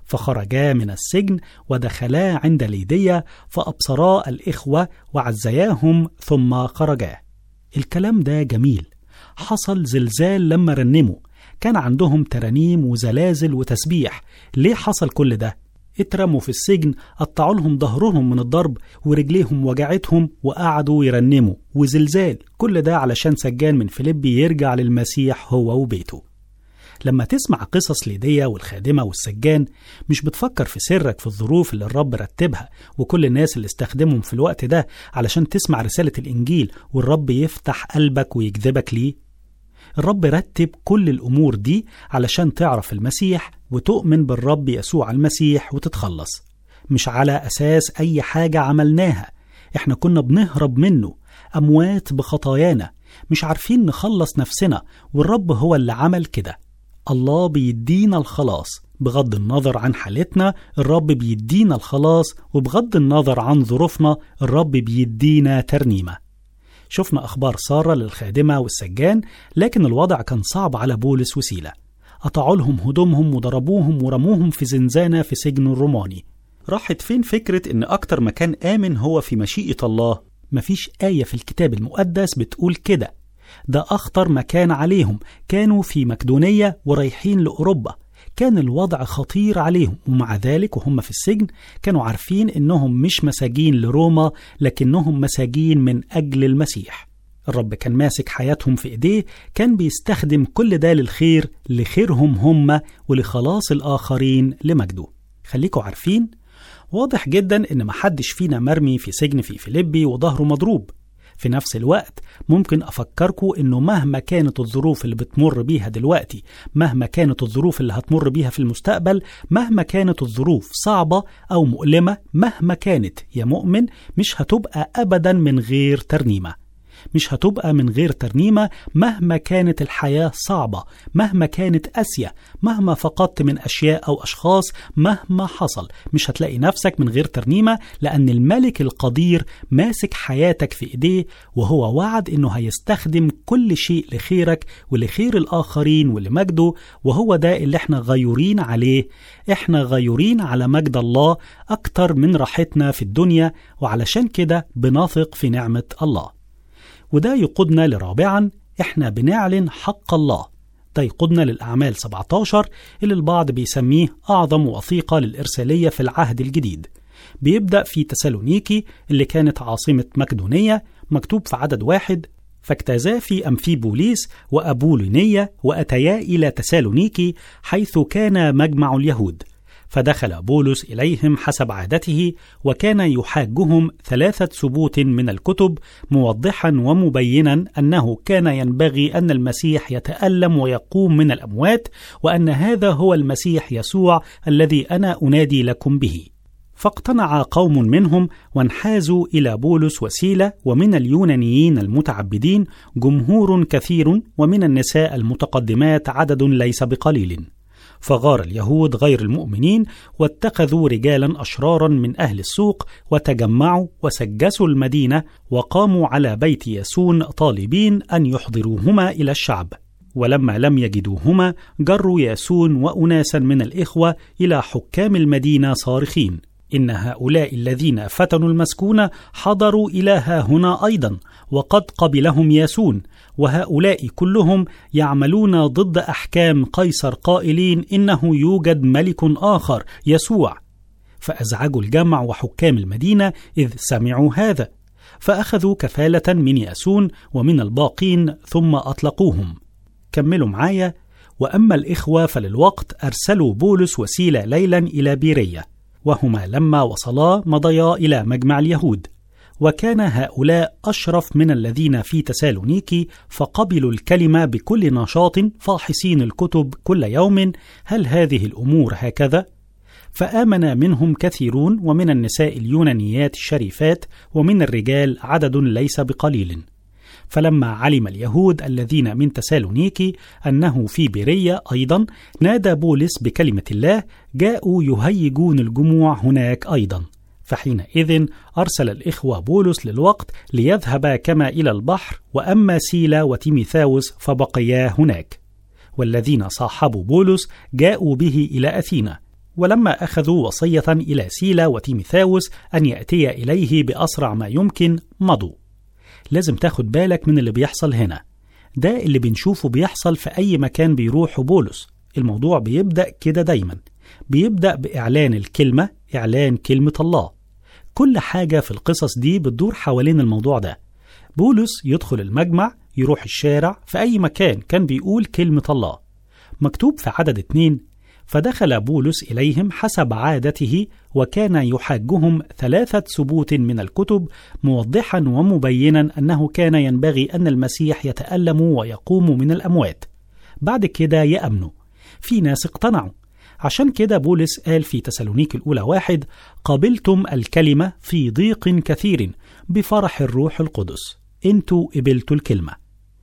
Speaker 2: فخرجا من السجن ودخلا عند ليدية فأبصرا الإخوة وعزياهم ثم خرجا الكلام ده جميل حصل زلزال لما رنموا كان عندهم ترانيم وزلازل وتسبيح ليه حصل كل ده؟ اترموا في السجن قطعوا لهم ظهرهم من الضرب ورجليهم وجعتهم وقعدوا يرنموا وزلزال كل ده علشان سجان من فيليبي يرجع للمسيح هو وبيته لما تسمع قصص ليديا والخادمة والسجان مش بتفكر في سرك في الظروف اللي الرب رتبها وكل الناس اللي استخدمهم في الوقت ده علشان تسمع رسالة الإنجيل والرب يفتح قلبك ويجذبك ليه الرب رتب كل الأمور دي علشان تعرف المسيح وتؤمن بالرب يسوع المسيح وتتخلص مش على أساس أي حاجة عملناها احنا كنا بنهرب منه أموات بخطايانا مش عارفين نخلص نفسنا والرب هو اللي عمل كده الله بيدينا الخلاص بغض النظر عن حالتنا الرب بيدينا الخلاص وبغض النظر عن ظروفنا الرب بيدينا ترنيمة شفنا أخبار سارة للخادمة والسجان لكن الوضع كان صعب على بولس وسيلة قطعوا لهم هدومهم وضربوهم ورموهم في زنزانة في سجن الروماني
Speaker 1: راحت فين فكرة إن أكتر مكان آمن هو في مشيئة الله
Speaker 2: مفيش آية في الكتاب المقدس بتقول كده ده أخطر مكان عليهم كانوا في مقدونية ورايحين لأوروبا كان الوضع خطير عليهم ومع ذلك وهم في السجن كانوا عارفين إنهم مش مساجين لروما لكنهم مساجين من أجل المسيح الرب كان ماسك حياتهم في إيديه كان بيستخدم كل ده للخير لخيرهم هم ولخلاص الآخرين لمجده خليكوا عارفين واضح جدا إن محدش فينا مرمي في سجن في فيليبي وظهره مضروب في نفس الوقت ممكن أفكركم إنه مهما كانت الظروف اللي بتمر بيها دلوقتي مهما كانت الظروف اللي هتمر بيها في المستقبل مهما كانت الظروف صعبة أو مؤلمة مهما كانت يا مؤمن مش هتبقى أبدا من غير ترنيمة مش هتبقى من غير ترنيمة مهما كانت الحياة صعبة مهما كانت قاسية مهما فقدت من أشياء أو أشخاص مهما حصل مش هتلاقي نفسك من غير ترنيمة لأن الملك القدير ماسك حياتك في إيديه وهو وعد إنه هيستخدم كل شيء لخيرك ولخير الآخرين ولمجده وهو ده اللي احنا غيورين عليه احنا غيورين على مجد الله أكتر من راحتنا في الدنيا وعلشان كده بنثق في نعمة الله وده يقودنا لرابعا احنا بنعلن حق الله ده يقودنا للأعمال 17 اللي البعض بيسميه أعظم وثيقة للإرسالية في العهد الجديد بيبدأ في تسالونيكي اللي كانت عاصمة مقدونية مكتوب في عدد واحد فاجتازا في أمفيبوليس وأبولينية وأتيا إلى تسالونيكي حيث كان مجمع اليهود فدخل بولس إليهم حسب عادته وكان يحاجهم ثلاثة ثبوت من الكتب موضحا ومبينا أنه كان ينبغي أن المسيح يتألم ويقوم من الأموات وأن هذا هو المسيح يسوع الذي أنا أنادي لكم به فاقتنع قوم منهم وانحازوا إلى بولس وسيلة ومن اليونانيين المتعبدين جمهور كثير ومن النساء المتقدمات عدد ليس بقليل فغار اليهود غير المؤمنين واتخذوا رجالا أشرارا من أهل السوق وتجمعوا وسجسوا المدينة وقاموا على بيت ياسون طالبين أن يحضروهما إلى الشعب ولما لم يجدوهما جروا ياسون وأناسا من الإخوة إلى حكام المدينة صارخين إن هؤلاء الذين فتنوا المسكون حضروا إلى ها هنا أيضا وقد قبلهم ياسون وهؤلاء كلهم يعملون ضد أحكام قيصر قائلين إنه يوجد ملك آخر يسوع فأزعجوا الجمع وحكام المدينة إذ سمعوا هذا فأخذوا كفالة من ياسون ومن الباقين ثم أطلقوهم كملوا معايا وأما الإخوة فللوقت أرسلوا بولس وسيلة ليلا إلى بيرية وهما لما وصلا مضيا إلى مجمع اليهود وكان هؤلاء أشرف من الذين في تسالونيكي فقبلوا الكلمة بكل نشاط فاحصين الكتب كل يوم هل هذه الأمور هكذا؟ فآمن منهم كثيرون ومن النساء اليونانيات الشريفات ومن الرجال عدد ليس بقليل فلما علم اليهود الذين من تسالونيكي أنه في بيرية أيضا نادى بولس بكلمة الله جاءوا يهيجون الجموع هناك أيضا فحينئذ أرسل الإخوة بولس للوقت ليذهبا كما إلى البحر وأما سيلا وتيميثاوس فبقيا هناك والذين صاحبوا بولس جاءوا به إلى أثينا ولما أخذوا وصية إلى سيلا وتيميثاوس أن يأتي إليه بأسرع ما يمكن مضوا لازم تاخد بالك من اللي بيحصل هنا ده اللي بنشوفه بيحصل في أي مكان بيروحه بولس الموضوع بيبدأ كده دايما بيبدأ بإعلان الكلمة إعلان كلمة الله كل حاجة في القصص دي بتدور حوالين الموضوع ده بولس يدخل المجمع يروح الشارع في أي مكان كان بيقول كلمة الله مكتوب في عدد اتنين فدخل بولس إليهم حسب عادته وكان يحاجهم ثلاثة ثبوت من الكتب موضحا ومبينا أنه كان ينبغي أن المسيح يتألم ويقوم من الأموات بعد كده يأمنوا في ناس اقتنعوا عشان كده بولس قال في تسالونيك الأولى واحد قبلتم الكلمة في ضيق كثير بفرح الروح القدس انتوا قبلتوا الكلمة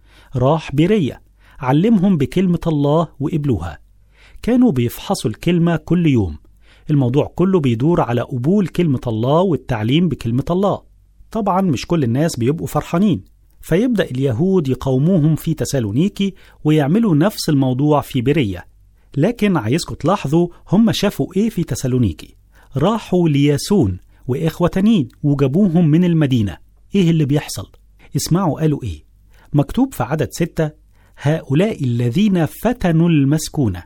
Speaker 2: راح برية علمهم بكلمة الله وقبلوها كانوا بيفحصوا الكلمة كل يوم الموضوع كله بيدور على قبول كلمة الله والتعليم بكلمة الله طبعا مش كل الناس بيبقوا فرحانين فيبدأ اليهود يقاوموهم في تسالونيكي ويعملوا نفس الموضوع في برية لكن عايزكم تلاحظوا هم شافوا ايه في تسالونيكي راحوا لياسون وإخوة تانيين وجابوهم من المدينة ايه اللي بيحصل اسمعوا قالوا ايه مكتوب في عدد ستة هؤلاء الذين فتنوا المسكونة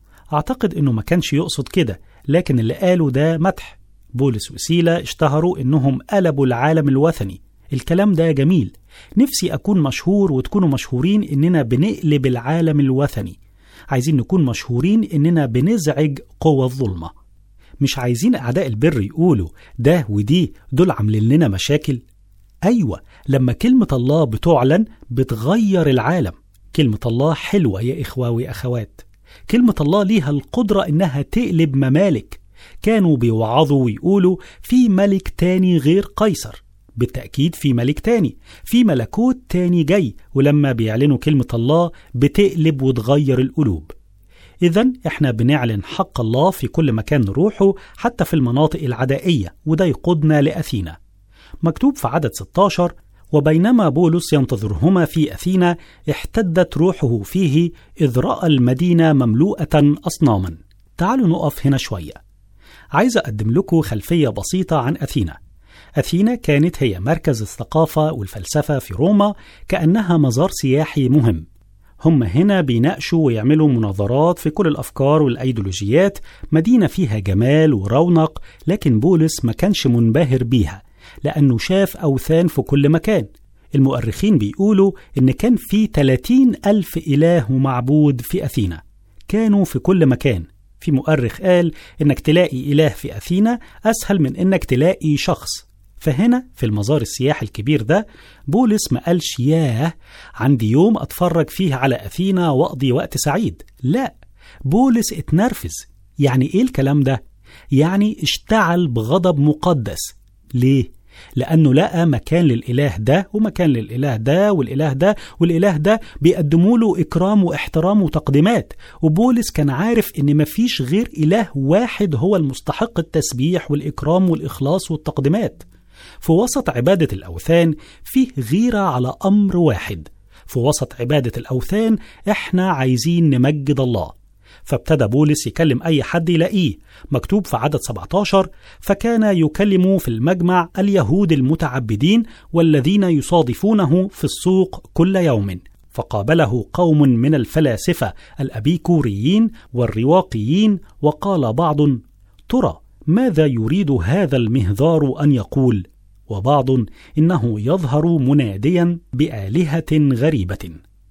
Speaker 2: أعتقد إنه ما كانش يقصد كده لكن اللي قاله ده مدح بولس وسيلة اشتهروا إنهم قلبوا العالم الوثني الكلام ده جميل نفسي أكون مشهور وتكونوا مشهورين إننا بنقلب العالم الوثني عايزين نكون مشهورين إننا بنزعج قوى الظلمة مش عايزين أعداء البر يقولوا ده ودي دول عاملين لنا مشاكل أيوة لما كلمة الله بتعلن بتغير العالم كلمة الله حلوة يا إخوة وأخوات كلمة الله ليها القدرة إنها تقلب ممالك كانوا بيوعظوا ويقولوا في ملك تاني غير قيصر بالتأكيد في ملك تاني في ملكوت تاني جاي ولما بيعلنوا كلمة الله بتقلب وتغير القلوب إذا إحنا بنعلن حق الله في كل مكان نروحه حتى في المناطق العدائية وده يقودنا لأثينا مكتوب في عدد 16 وبينما بولس ينتظرهما في أثينا احتدت روحه فيه إذ رأى المدينة مملوءة أصناما تعالوا نقف هنا شوية عايز أقدم لكم خلفية بسيطة عن أثينا أثينا كانت هي مركز الثقافة والفلسفة في روما كأنها مزار سياحي مهم هم هنا بيناقشوا ويعملوا مناظرات في كل الأفكار والأيديولوجيات مدينة فيها جمال ورونق لكن بولس ما كانش منبهر بيها لأنه شاف أوثان في كل مكان المؤرخين بيقولوا إن كان في 30 ألف إله ومعبود في أثينا كانوا في كل مكان في مؤرخ قال إنك تلاقي إله في أثينا أسهل من إنك تلاقي شخص فهنا في المزار السياحي الكبير ده بولس ما قالش ياه عندي يوم أتفرج فيه على أثينا وأقضي وقت سعيد لا بولس اتنرفز يعني إيه الكلام ده؟ يعني اشتعل بغضب مقدس ليه؟ لأنه لقى مكان للإله ده ومكان للإله ده والإله ده والإله ده بيقدموا له إكرام واحترام وتقديمات وبولس كان عارف إن مفيش غير إله واحد هو المستحق التسبيح والإكرام والإخلاص والتقديمات في وسط عبادة الأوثان فيه غيرة على أمر واحد في وسط عبادة الأوثان إحنا عايزين نمجد الله فابتدى بولس يكلم أي حد يلاقيه مكتوب في عدد 17 فكان يكلم في المجمع اليهود المتعبدين والذين يصادفونه في السوق كل يوم فقابله قوم من الفلاسفة الأبيكوريين والرواقيين وقال بعض ترى ماذا يريد هذا المهذار أن يقول وبعض إنه يظهر مناديا بآلهة غريبة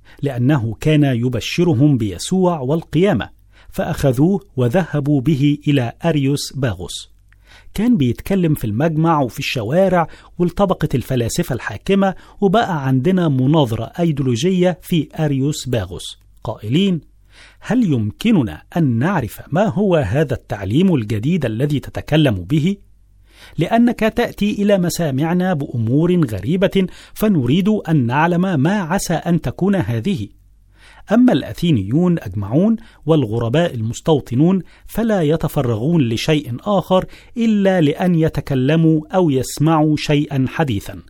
Speaker 2: لأنه كان يبشرهم بيسوع والقيامة فأخذوه وذهبوا به إلى أريوس باغوس كان بيتكلم في المجمع وفي الشوارع والطبقة الفلاسفة الحاكمة وبقى عندنا مناظرة أيديولوجية في أريوس باغوس قائلين هل يمكننا أن نعرف ما هو هذا التعليم الجديد الذي تتكلم به؟ لأنك تأتي إلى مسامعنا بأمور غريبة فنريد أن نعلم ما عسى أن تكون هذه. أما الأثينيون أجمعون والغرباء المستوطنون فلا يتفرغون لشيء آخر إلا لأن يتكلموا أو يسمعوا شيئا حديثا.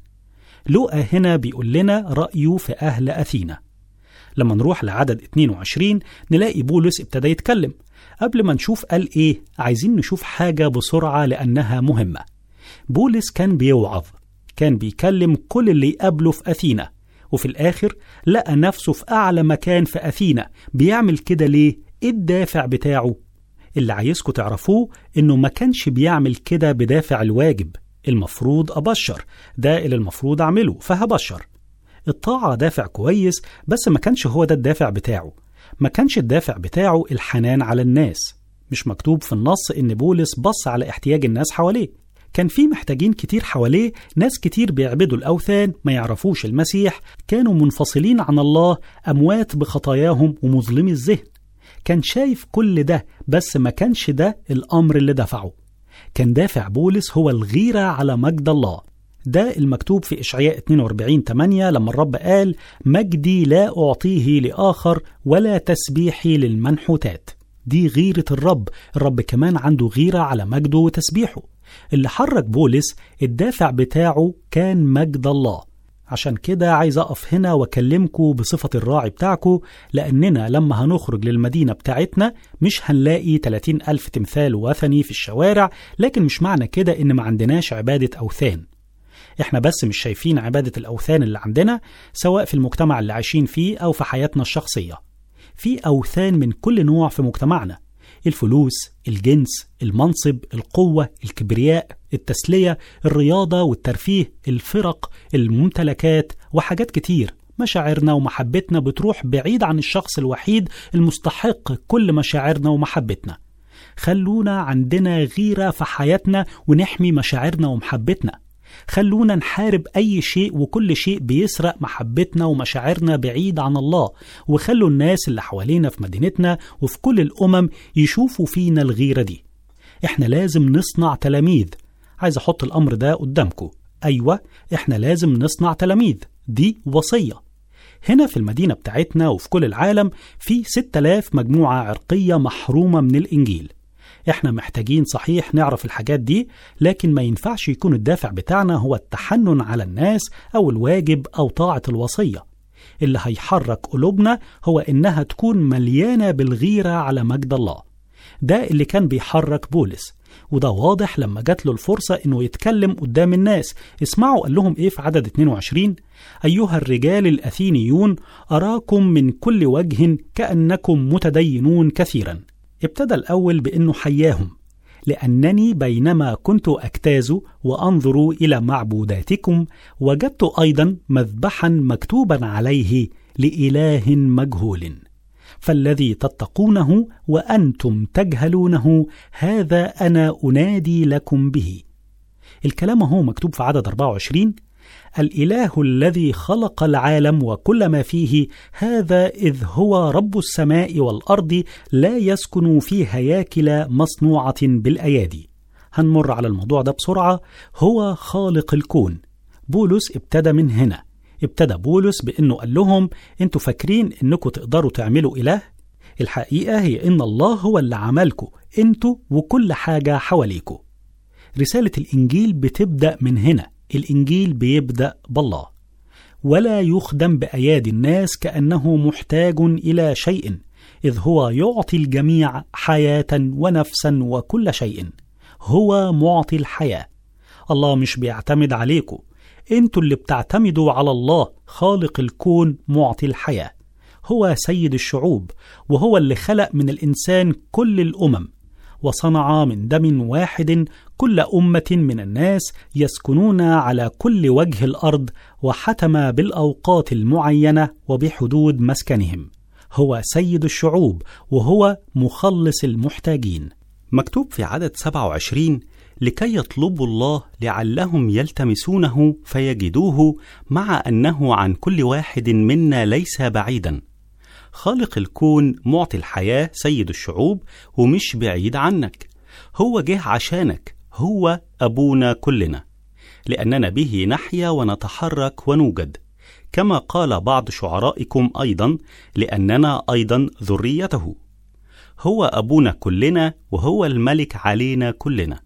Speaker 2: لؤى هنا بيقول لنا رأيه في أهل أثينا. لما نروح لعدد 22 نلاقي بولس ابتدى يتكلم قبل ما نشوف قال ايه عايزين نشوف حاجة بسرعة لأنها مهمة بولس كان بيوعظ كان بيكلم كل اللي يقابله في أثينا وفي الآخر لقى نفسه في أعلى مكان في أثينا بيعمل كده ليه؟ إيه الدافع بتاعه؟ اللي عايزكم تعرفوه إنه ما كانش بيعمل كده بدافع الواجب المفروض أبشر ده اللي المفروض أعمله فهبشر الطاعة دافع كويس بس ما كانش هو ده الدافع بتاعه ما كانش الدافع بتاعه الحنان على الناس مش مكتوب في النص إن بولس بص على احتياج الناس حواليه كان في محتاجين كتير حواليه ناس كتير بيعبدوا الأوثان ما يعرفوش المسيح كانوا منفصلين عن الله أموات بخطاياهم ومظلمي الذهن كان شايف كل ده بس ما كانش ده الأمر اللي دفعه كان دافع بولس هو الغيرة على مجد الله ده المكتوب في إشعياء 42 8 لما الرب قال مجدي لا أعطيه لآخر ولا تسبيحي للمنحوتات دي غيرة الرب الرب كمان عنده غيرة على مجده وتسبيحه اللي حرك بولس الدافع بتاعه كان مجد الله عشان كده عايز أقف هنا وأكلمكم بصفة الراعي بتاعكم لأننا لما هنخرج للمدينة بتاعتنا مش هنلاقي 30 ألف تمثال وثني في الشوارع لكن مش معنى كده إن ما عندناش عبادة أوثان احنا بس مش شايفين عبادة الأوثان اللي عندنا سواء في المجتمع اللي عايشين فيه أو في حياتنا الشخصية في أوثان من كل نوع في مجتمعنا الفلوس، الجنس، المنصب، القوة، الكبرياء، التسلية، الرياضة والترفيه، الفرق، الممتلكات وحاجات كتير مشاعرنا ومحبتنا بتروح بعيد عن الشخص الوحيد المستحق كل مشاعرنا ومحبتنا خلونا عندنا غيرة في حياتنا ونحمي مشاعرنا ومحبتنا خلونا نحارب أي شيء وكل شيء بيسرق محبتنا ومشاعرنا بعيد عن الله وخلوا الناس اللي حوالينا في مدينتنا وفي كل الأمم يشوفوا فينا الغيرة دي احنا لازم نصنع تلاميذ عايز أحط الأمر ده قدامكم أيوة احنا لازم نصنع تلاميذ دي وصية هنا في المدينة بتاعتنا وفي كل العالم في 6000 مجموعة عرقية محرومة من الإنجيل احنا محتاجين صحيح نعرف الحاجات دي لكن ما ينفعش يكون الدافع بتاعنا هو التحنن على الناس او الواجب او طاعه الوصيه اللي هيحرك قلوبنا هو انها تكون مليانه بالغيره على مجد الله ده اللي كان بيحرك بولس وده واضح لما جات له الفرصة إنه يتكلم قدام الناس اسمعوا قال لهم إيه في عدد 22 أيها الرجال الأثينيون أراكم من كل وجه كأنكم متدينون كثيرا ابتدى الأول بأنه حياهم لأنني بينما كنت أجتاز وأنظر إلى معبوداتكم وجدت أيضا مذبحا مكتوبا عليه لإله مجهول فالذي تتقونه وأنتم تجهلونه هذا أنا أنادي لكم به الكلام هو مكتوب في عدد 24 الإله الذي خلق العالم وكل ما فيه هذا إذ هو رب السماء والأرض لا يسكن في هياكل مصنوعة بالأيادي هنمر على الموضوع ده بسرعة هو خالق الكون بولس ابتدى من هنا ابتدى بولس بأنه قال لهم انتوا فاكرين انكم تقدروا تعملوا إله؟ الحقيقة هي إن الله هو اللي عملكم انتوا وكل حاجة حواليكم رسالة الإنجيل بتبدأ من هنا الإنجيل بيبدأ بالله ولا يخدم بأيادي الناس كأنه محتاج إلى شيء إذ هو يعطي الجميع حياة ونفسا وكل شيء هو معطي الحياة الله مش بيعتمد عليكم انتوا اللي بتعتمدوا على الله خالق الكون معطي الحياة هو سيد الشعوب وهو اللي خلق من الإنسان كل الأمم وصنع من دم واحد كل أمة من الناس يسكنون على كل وجه الأرض وحتم بالأوقات المعينة وبحدود مسكنهم هو سيد الشعوب وهو مخلص المحتاجين
Speaker 1: مكتوب في عدد 27 لكي يطلبوا الله لعلهم يلتمسونه فيجدوه مع أنه عن كل واحد منا ليس بعيدا خالق الكون معطي الحياة سيد الشعوب ومش بعيد عنك هو جه عشانك هو أبونا كلنا لأننا به نحيا ونتحرك ونوجد كما قال بعض شعرائكم أيضا لأننا أيضا ذريته هو أبونا كلنا وهو الملك علينا كلنا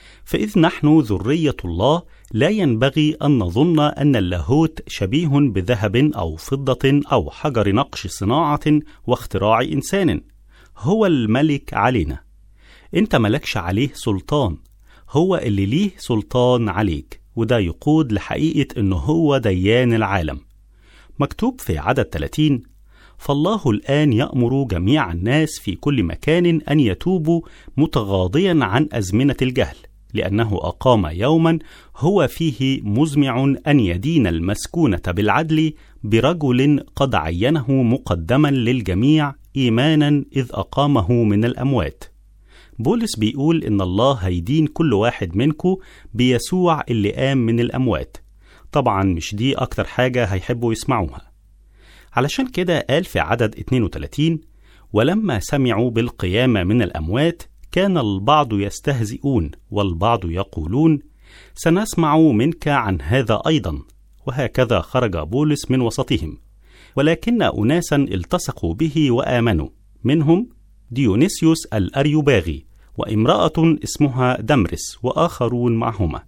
Speaker 1: فإذ نحن ذرية الله لا ينبغي أن نظن أن اللاهوت شبيه بذهب أو فضة أو حجر نقش صناعة واختراع إنسان هو الملك علينا أنت ملكش عليه سلطان هو اللي ليه سلطان عليك وده يقود لحقيقة أنه هو ديان العالم مكتوب في عدد 30 فالله الآن يأمر جميع الناس في كل مكان أن يتوبوا متغاضيا عن أزمنة الجهل لأنه أقام يوما هو فيه مزمع أن يدين المسكونة بالعدل برجل قد عينه مقدما للجميع إيمانا إذ أقامه من الأموات بولس بيقول إن الله هيدين كل واحد منكو بيسوع اللي قام من الأموات طبعا مش دي أكتر حاجة هيحبوا يسمعوها علشان كده قال في عدد 32 ولما سمعوا بالقيامة من الأموات كان البعض يستهزئون والبعض يقولون سنسمع منك عن هذا أيضا وهكذا خرج بولس من وسطهم ولكن أناسا التصقوا به وآمنوا منهم ديونيسيوس الأريوباغي وامرأة اسمها دمرس وآخرون معهما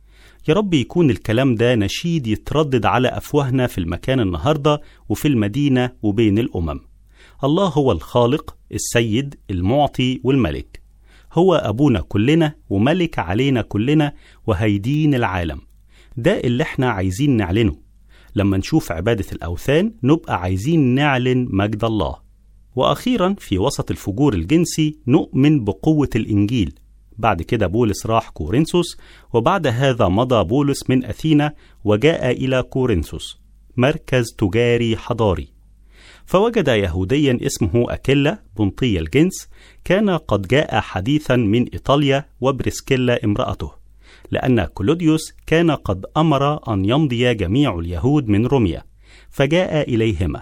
Speaker 1: يا رب يكون الكلام ده نشيد يتردد على أفواهنا في المكان النهاردة وفي المدينة وبين الأمم الله هو الخالق السيد المعطي والملك هو أبونا كلنا وملك علينا كلنا وهيدين العالم ده اللي احنا عايزين نعلنه لما نشوف عبادة الأوثان نبقى عايزين نعلن مجد الله وأخيرا في وسط الفجور الجنسي نؤمن بقوة الإنجيل بعد كده بولس راح كورنثوس وبعد هذا مضى بولس من أثينا وجاء إلى كورنثوس مركز تجاري حضاري فوجد يهوديا اسمه أكيلا بنطي الجنس كان قد جاء حديثا من إيطاليا وبريسكيلا امرأته لأن كلوديوس كان قد أمر أن يمضي جميع اليهود من روميا فجاء إليهما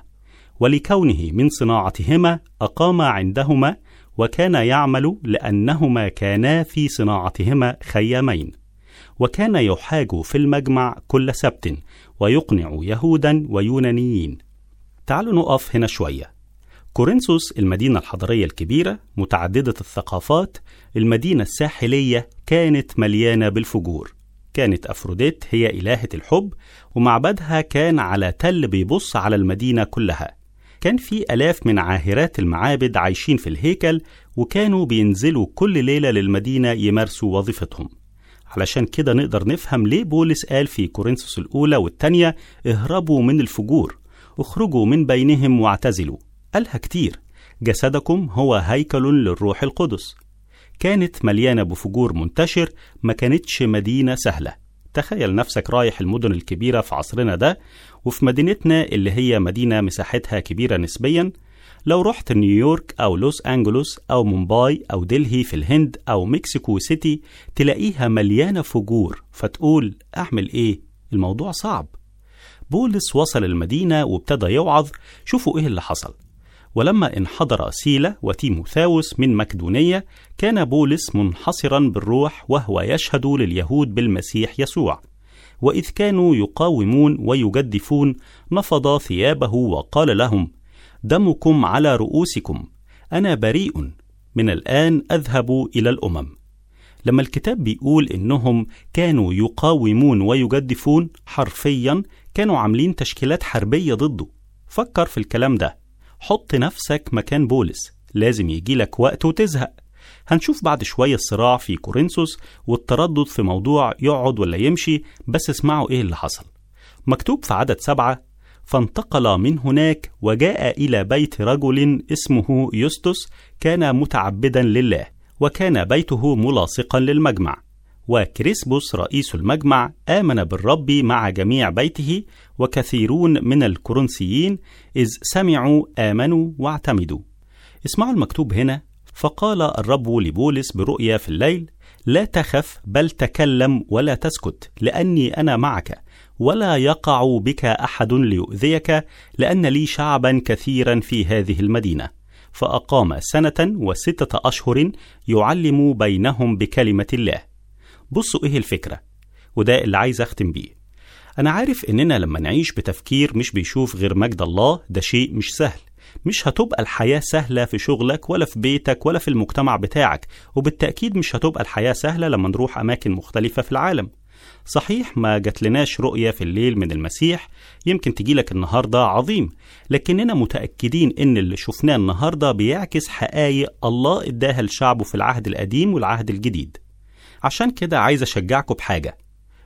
Speaker 1: ولكونه من صناعتهما أقام عندهما وكان يعمل لأنهما كانا في صناعتهما خيامين وكان يحاج في المجمع كل سبت ويقنع يهودا ويونانيين تعالوا نقف هنا شوية كورنثوس المدينة الحضرية الكبيرة متعددة الثقافات المدينة الساحلية كانت مليانة بالفجور كانت أفروديت هي إلهة الحب ومعبدها كان على تل بيبص على المدينة كلها كان في ألاف من عاهرات المعابد عايشين في الهيكل وكانوا بينزلوا كل ليلة للمدينة يمارسوا وظيفتهم علشان كده نقدر نفهم ليه بولس قال في كورنثوس الأولى والتانية اهربوا من الفجور اخرجوا من بينهم واعتزلوا قالها كتير جسدكم هو هيكل للروح القدس كانت مليانة بفجور منتشر ما كانتش مدينة سهلة تخيل نفسك رايح المدن الكبيرة في عصرنا ده وفي مدينتنا اللي هي مدينة مساحتها كبيرة نسبيا لو رحت نيويورك أو لوس أنجلوس أو مومباي أو دلهي في الهند أو مكسيكو سيتي تلاقيها مليانة فجور فتقول أعمل إيه؟ الموضوع صعب بولس وصل المدينة وابتدى يوعظ شوفوا إيه اللي حصل ولما انحدر سيلا وتيموثاوس من مكدونية كان بولس منحصرا بالروح وهو يشهد لليهود بالمسيح يسوع وإذ كانوا يقاومون ويجدفون نفض ثيابه وقال لهم دمكم على رؤوسكم أنا بريء من الآن أذهب إلى الأمم لما الكتاب بيقول إنهم كانوا يقاومون ويجدفون حرفيا كانوا عاملين تشكيلات حربية ضده فكر في الكلام ده حط نفسك مكان بولس لازم يجيلك وقت وتزهق هنشوف بعد شوية الصراع في كورنثوس والتردد في موضوع يقعد ولا يمشي بس اسمعوا ايه اللي حصل مكتوب في عدد سبعة فانتقل من هناك وجاء إلى بيت رجل اسمه يوستس كان متعبدا لله وكان بيته ملاصقا للمجمع وكريسبوس رئيس المجمع آمن بالرب مع جميع بيته وكثيرون من الكورنثيين إذ سمعوا آمنوا واعتمدوا اسمعوا المكتوب هنا فقال الرب لبولس برؤيا في الليل لا تخف بل تكلم ولا تسكت لاني انا معك ولا يقع بك احد ليؤذيك لان لي شعبا كثيرا في هذه المدينه فاقام سنه وسته اشهر يعلم بينهم بكلمه الله بصوا ايه الفكره وده اللي عايز اختم بيه انا عارف اننا لما نعيش بتفكير مش بيشوف غير مجد الله ده شيء مش سهل مش هتبقى الحياة سهلة في شغلك ولا في بيتك ولا في المجتمع بتاعك وبالتأكيد مش هتبقى الحياة سهلة لما نروح أماكن مختلفة في العالم صحيح ما جاتلناش رؤية في الليل من المسيح يمكن تجيلك النهاردة عظيم لكننا متأكدين إن اللي شفناه النهاردة بيعكس حقائق الله إداها لشعبه في العهد القديم والعهد الجديد عشان كده عايز أشجعكم بحاجة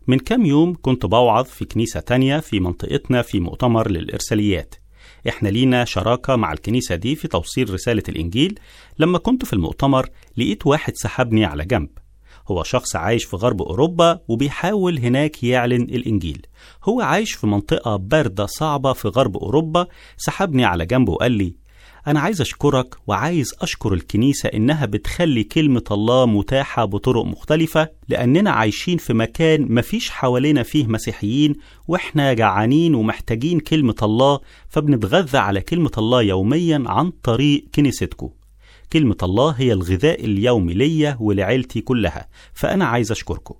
Speaker 1: من كام يوم كنت بوعظ في كنيسة تانية في منطقتنا في مؤتمر للإرساليات احنا لينا شراكة مع الكنيسة دي في توصيل رسالة الإنجيل لما كنت في المؤتمر لقيت واحد سحبني على جنب هو شخص عايش في غرب أوروبا وبيحاول هناك يعلن الإنجيل هو عايش في منطقة باردة صعبة في غرب أوروبا سحبني على جنب وقال لي أنا عايز أشكرك وعايز أشكر الكنيسة إنها بتخلي كلمة الله متاحة بطرق مختلفة لأننا عايشين في مكان مفيش حوالينا فيه مسيحيين وإحنا جعانين ومحتاجين كلمة الله فبنتغذى على كلمة الله يوميا عن طريق كنيستكم كلمة الله هي الغذاء اليومي ليا ولعيلتي كلها فأنا عايز أشكركم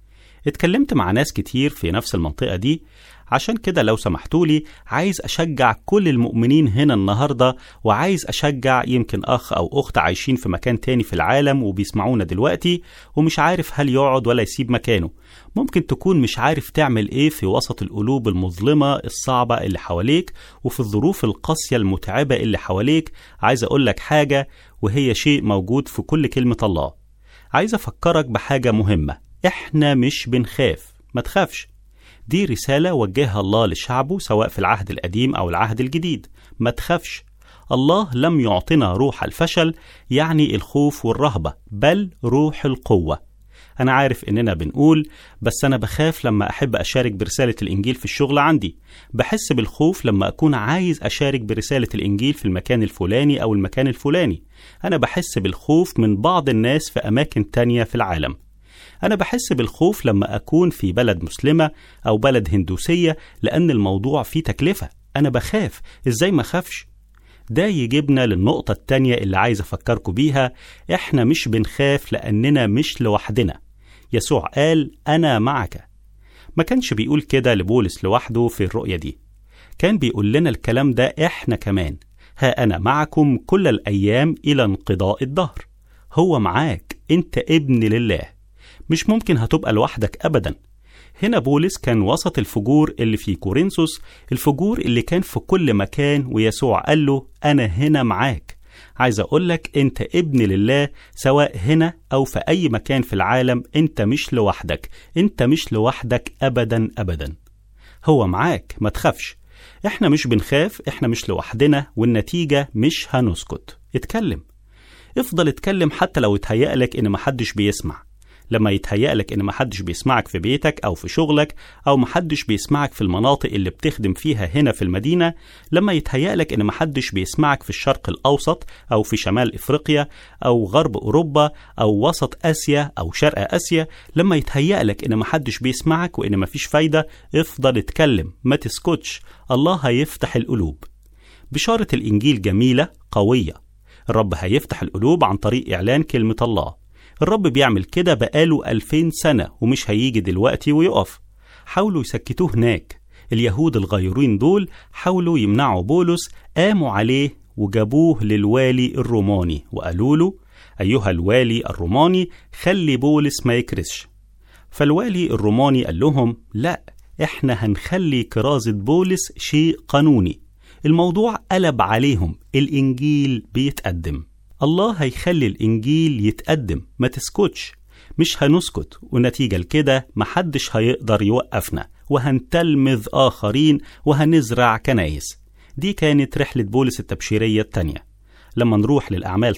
Speaker 1: اتكلمت مع ناس كتير في نفس المنطقة دي عشان كده لو سمحتولي عايز أشجع كل المؤمنين هنا النهاردة وعايز أشجع يمكن أخ أو أخت عايشين في مكان تاني في العالم وبيسمعونا دلوقتي ومش عارف هل يقعد ولا يسيب مكانه ممكن تكون مش عارف تعمل إيه في وسط القلوب المظلمة الصعبة اللي حواليك وفي الظروف القاسية المتعبة اللي حواليك عايز أقولك حاجة وهي شيء موجود في كل كلمة الله عايز أفكرك بحاجة مهمة إحنا مش بنخاف ما تخافش دي رسالة وجهها الله لشعبه سواء في العهد القديم أو العهد الجديد ما تخافش الله لم يعطنا روح الفشل يعني الخوف والرهبة بل روح القوة أنا عارف إننا بنقول بس أنا بخاف لما أحب أشارك برسالة الإنجيل في الشغل عندي بحس بالخوف لما أكون عايز أشارك برسالة الإنجيل في المكان الفلاني أو المكان الفلاني أنا بحس بالخوف من بعض الناس في أماكن تانية في العالم أنا بحس بالخوف لما أكون في بلد مسلمة أو بلد هندوسية لأن الموضوع فيه تكلفة أنا بخاف إزاي ما خافش ده يجيبنا للنقطة التانية اللي عايز أفكركم بيها إحنا مش بنخاف لأننا مش لوحدنا يسوع قال أنا معك ما كانش بيقول كده لبولس لوحده في الرؤية دي كان بيقول لنا الكلام ده إحنا كمان ها أنا معكم كل الأيام إلى انقضاء الدهر هو معاك أنت ابن لله مش ممكن هتبقى لوحدك أبدا هنا بولس كان وسط الفجور اللي في كورنثوس الفجور اللي كان في كل مكان ويسوع قال له أنا هنا معاك عايز أقولك أنت ابن لله سواء هنا أو في أي مكان في العالم أنت مش لوحدك أنت مش لوحدك أبدا أبدا هو معاك ما تخافش احنا مش بنخاف احنا مش لوحدنا والنتيجة مش هنسكت اتكلم افضل اتكلم حتى لو اتهيألك ان محدش بيسمع لما يتهيألك إن محدش بيسمعك في بيتك أو في شغلك أو محدش بيسمعك في المناطق اللي بتخدم فيها هنا في المدينة لما يتهيألك إن محدش بيسمعك في الشرق الأوسط أو في شمال إفريقيا أو غرب أوروبا أو وسط آسيا أو شرق آسيا لما يتهيألك إن محدش بيسمعك وإن مفيش فايدة افضل اتكلم ما تسكتش الله هيفتح القلوب بشارة الإنجيل جميلة قوية الرب هيفتح القلوب عن طريق إعلان كلمة الله الرب بيعمل كده بقاله ألفين سنة ومش هيجي دلوقتي ويقف حاولوا يسكتوه هناك اليهود الغيورين دول حاولوا يمنعوا بولس قاموا عليه وجابوه للوالي الروماني وقالوا له أيها الوالي الروماني خلي بولس ما يكرسش فالوالي الروماني قال لهم لا احنا هنخلي كرازة بولس شيء قانوني الموضوع قلب عليهم الإنجيل بيتقدم الله هيخلي الإنجيل يتقدم ما تسكتش مش هنسكت ونتيجة لكده محدش هيقدر يوقفنا وهنتلمذ آخرين وهنزرع كنايس دي كانت رحلة بولس التبشيرية التانية لما نروح للأعمال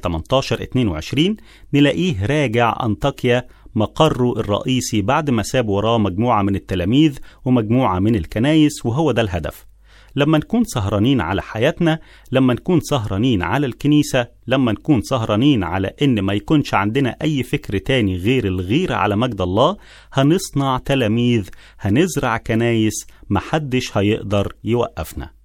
Speaker 1: 18-22 نلاقيه راجع أنطاكيا مقره الرئيسي بعد ما ساب وراه مجموعة من التلاميذ ومجموعة من الكنايس وهو ده الهدف لما نكون سهرانين على حياتنا لما نكون سهرانين على الكنيسة لما نكون سهرانين على إن ما يكونش عندنا أي فكر تاني غير الغيرة على مجد الله هنصنع تلاميذ هنزرع كنايس محدش هيقدر يوقفنا